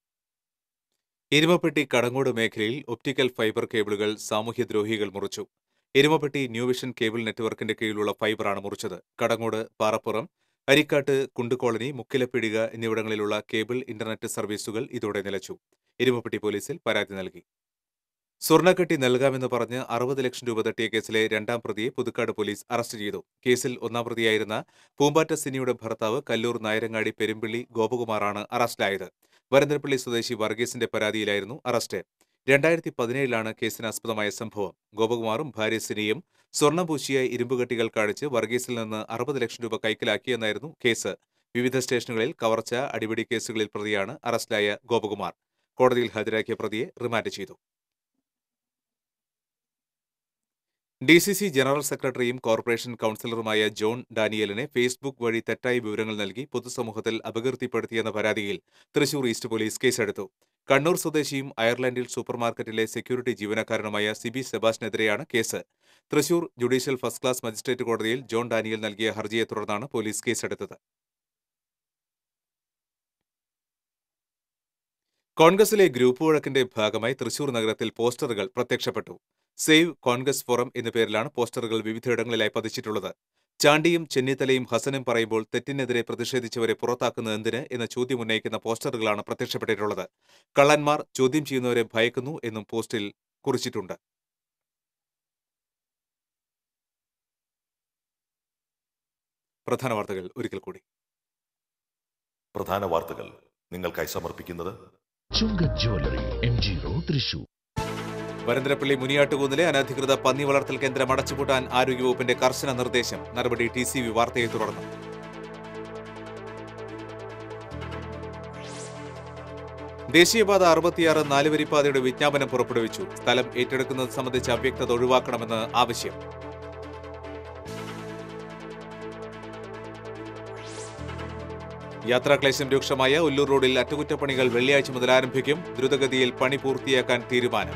Erumappetty Kadangode മേഖലയിൽ ഒപ്റ്റിക്കൽ ഫൈബർ കേബിളുകൾ സാമൂഹ്യദ്രോഹികൾ മുറിച്ചു എരുമപ്പെട്ടി ന്യൂ വിഷൻ കേബിൾ നെറ്റ്വർക്കിന്റെ കീഴിലുള്ള ഫൈബറാണ് മുറിച്ചത് കടങ്ങോട് പാറപ്പുറം അരിക്കാട്ട് കുണ്ടുകോളനി മുക്കിലപ്പിടിക എന്നിവിടങ്ങളിലുള്ള കേബിൾ ഇന്റർനെറ്റ് സർവീസുകൾ ഇതോടെ നിലച്ചു എരുമപ്പെട്ടി പോലീസിൽ പരാതി നൽകി സ്വർണ്ണക്കട്ടി നൽകാമെന്ന് പറഞ്ഞ് അറുപത് ലക്ഷം രൂപ തട്ടിയ കേസിലെ രണ്ടാം പ്രതിയെ പുതുക്കാട് പോലീസ് അറസ്റ്റ് ചെയ്തു കേസിൽ ഒന്നാം പ്രതിയായിരുന്ന പൂമ്പാറ്റ സിനിയുടെ ഭർത്താവ് കല്ലൂർ നായരങ്ങാടി പെരുമ്പിള്ളി ഗോപകുമാറാണ് അറസ്റ്റിലായത് വരന്തരപ്പള്ളി സ്വദേശി വർഗീസിന്റെ പരാതിയിലായിരുന്നു അറസ്റ്റ് രണ്ടായിരത്തി പതിനേഴിലാണ് കേസിനാസ്പദമായ സംഭവം ഗോപകുമാറും ഭാര്യ സിനിയും സ്വർണം പൂശിയ ഇരുമ്പുകെട്ടികൾ കാണിച്ച് വർഗീസിൽ നിന്ന് അറുപത് ലക്ഷം രൂപ കൈക്കലാക്കിയെന്നായിരുന്നു കേസ് വിവിധ സ്റ്റേഷനുകളിൽ കവർച്ച അടിപിടി കേസുകളിൽ പ്രതിയാണ് അറസ്റ്റിലായ ഗോപകുമാർ കോടതിയിൽ ഹാജരാക്കിയ പ്രതിയെ റിമാൻഡ് ചെയ്തു ഡി സി സി ജനറൽ സെക്രട്ടറിയും കോർപ്പറേഷൻ കൌൺസിലറുമായ ജോൺ ഡാനിയലിനെ ഫേസ്ബുക്ക് വഴി തെറ്റായ വിവരങ്ങൾ നൽകി പൊതുസമൂഹത്തിൽ അപകീർത്തിപ്പെടുത്തിയെന്ന പരാതിയിൽ തൃശൂർ ഈസ്റ്റ് പോലീസ് കേസെടുത്തു കണ്ണൂർ സ്വദേശിയും അയർലൻഡിൽ സൂപ്പർമാർക്കറ്റിലെ സെക്യൂരിറ്റി ജീവനക്കാരനുമായ സിബി സെബാസ്റ്റിനെതിരെയാണ് case Thrissur judicial first class magistrate കോടതിയിൽ ജോൺ ഡാനിയൽ നൽകിയ ഹർജിയെ തുടർന്നാണ് പോലീസ് കേസെടുത്തത് കോൺഗ്രസിലെ ഗ്രൂപ്പ് വഴക്കിന്റെ ഭാഗമായി തൃശൂർ നഗരത്തിൽ പോസ്റ്ററുകൾ പ്രത്യക്ഷപ്പെട്ടു സേവ് കോൺഗ്രസ് ഫോറം എന്ന പേരിലാണ് പോസ്റ്ററുകൾ വിവിധയിടങ്ങളിലായി പതിച്ചിട്ടുള്ളത് ചാണ്ടിയും ചെന്നിത്തലയും ഹസനും പറയുമ്പോൾ തെറ്റിനെതിരെ പ്രതിഷേധിച്ചവരെ പുറത്താക്കുന്നത് എന്തിന് എന്ന ചോദ്യം ഉന്നയിക്കുന്ന പോസ്റ്ററുകളാണ് പ്രത്യക്ഷപ്പെട്ടിട്ടുള്ളത് കള്ളന്മാർ ചോദ്യം ചെയ്യുന്നവരെ ഭയക്കുന്നു എന്നും പോസ്റ്റിൽ കുറിച്ചിട്ടുണ്ട് പ്രധാന വാർത്തകൾ ഒരിക്കൽ കൂടി പ്രധാന വാർത്തകൾ നിങ്ങൾക്കായി സമർപ്പിക്കുന്നത് Chunga jewellery M G road Thrissur Varantharappilly മുനിയാട്ടുകുന്നിലെ അനധികൃത പന്നി വളർത്തൽ കേന്ദ്രം അടച്ചുപൂട്ടാൻ ആരോഗ്യവകുപ്പിന്റെ കർശന നിർദ്ദേശം നടപടി ടി സി വി വാർത്തയെ തുടർന്ന് ദേശീയപാത അറുപത്തിയാറ് നാലുവരിപ്പാതയുടെ വിജ്ഞാപനം പുറപ്പെടുവിച്ചു സ്ഥലം ഏറ്റെടുക്കുന്നത് സംബന്ധിച്ച അവ്യക്തത ഒഴിവാക്കണമെന്ന് ആവശ്യം യാത്രാക്ലേശം രൂക്ഷമായ ഉല്ലൂർ റോഡിൽ അറ്റകുറ്റപ്പണികൾ വെള്ളിയാഴ്ച മുതൽ ആരംഭിക്കും ദ്രുതഗതിയിൽ പണി പൂർത്തിയാക്കാൻ തീരുമാനം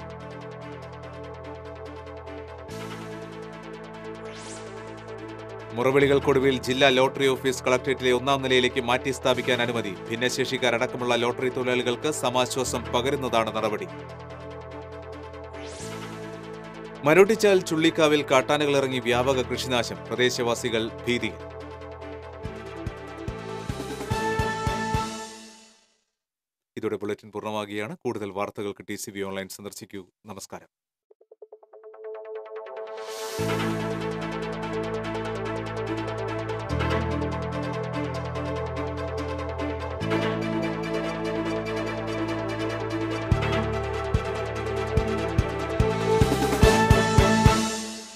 മുറവിളികൾക്കൊടുവിൽ ജില്ലാ ലോട്ടറി ഓഫീസ് കളക്ടറേറ്റിലെ ഒന്നാം നിലയിലേക്ക് മാറ്റി സ്ഥാപിക്കാൻ അനുമതി ഭിന്നശേഷിക്കാരടക്കമുള്ള ലോട്ടറി തൊഴിലാളികൾക്ക് സമാശ്വാസം പകരുന്നതാണ് നടപടി മനോട്ടിച്ചാൽ ചുള്ളിക്കാവിൽ കാട്ടാനകൾ ഇറങ്ങി വ്യാപക കൃഷിനാശം പ്രദേശവാസികൾ ഭീതി ഇതോടെ ബുള്ളറ്റിൻ പൂർണ്ണമാകുകയാണ് കൂടുതൽ വാർത്തകൾക്ക് ടി സി ബി ഓൺലൈൻ സന്ദർശിക്കൂ നമസ്കാരം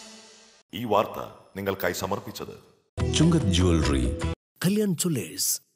ഈ വാർത്ത നിങ്ങൾക്കായി സമർപ്പിച്ചത് ചുങ്കത് ജ്വല്ലറി കല്യാൺ ജ്വല്ലേഴ്സ്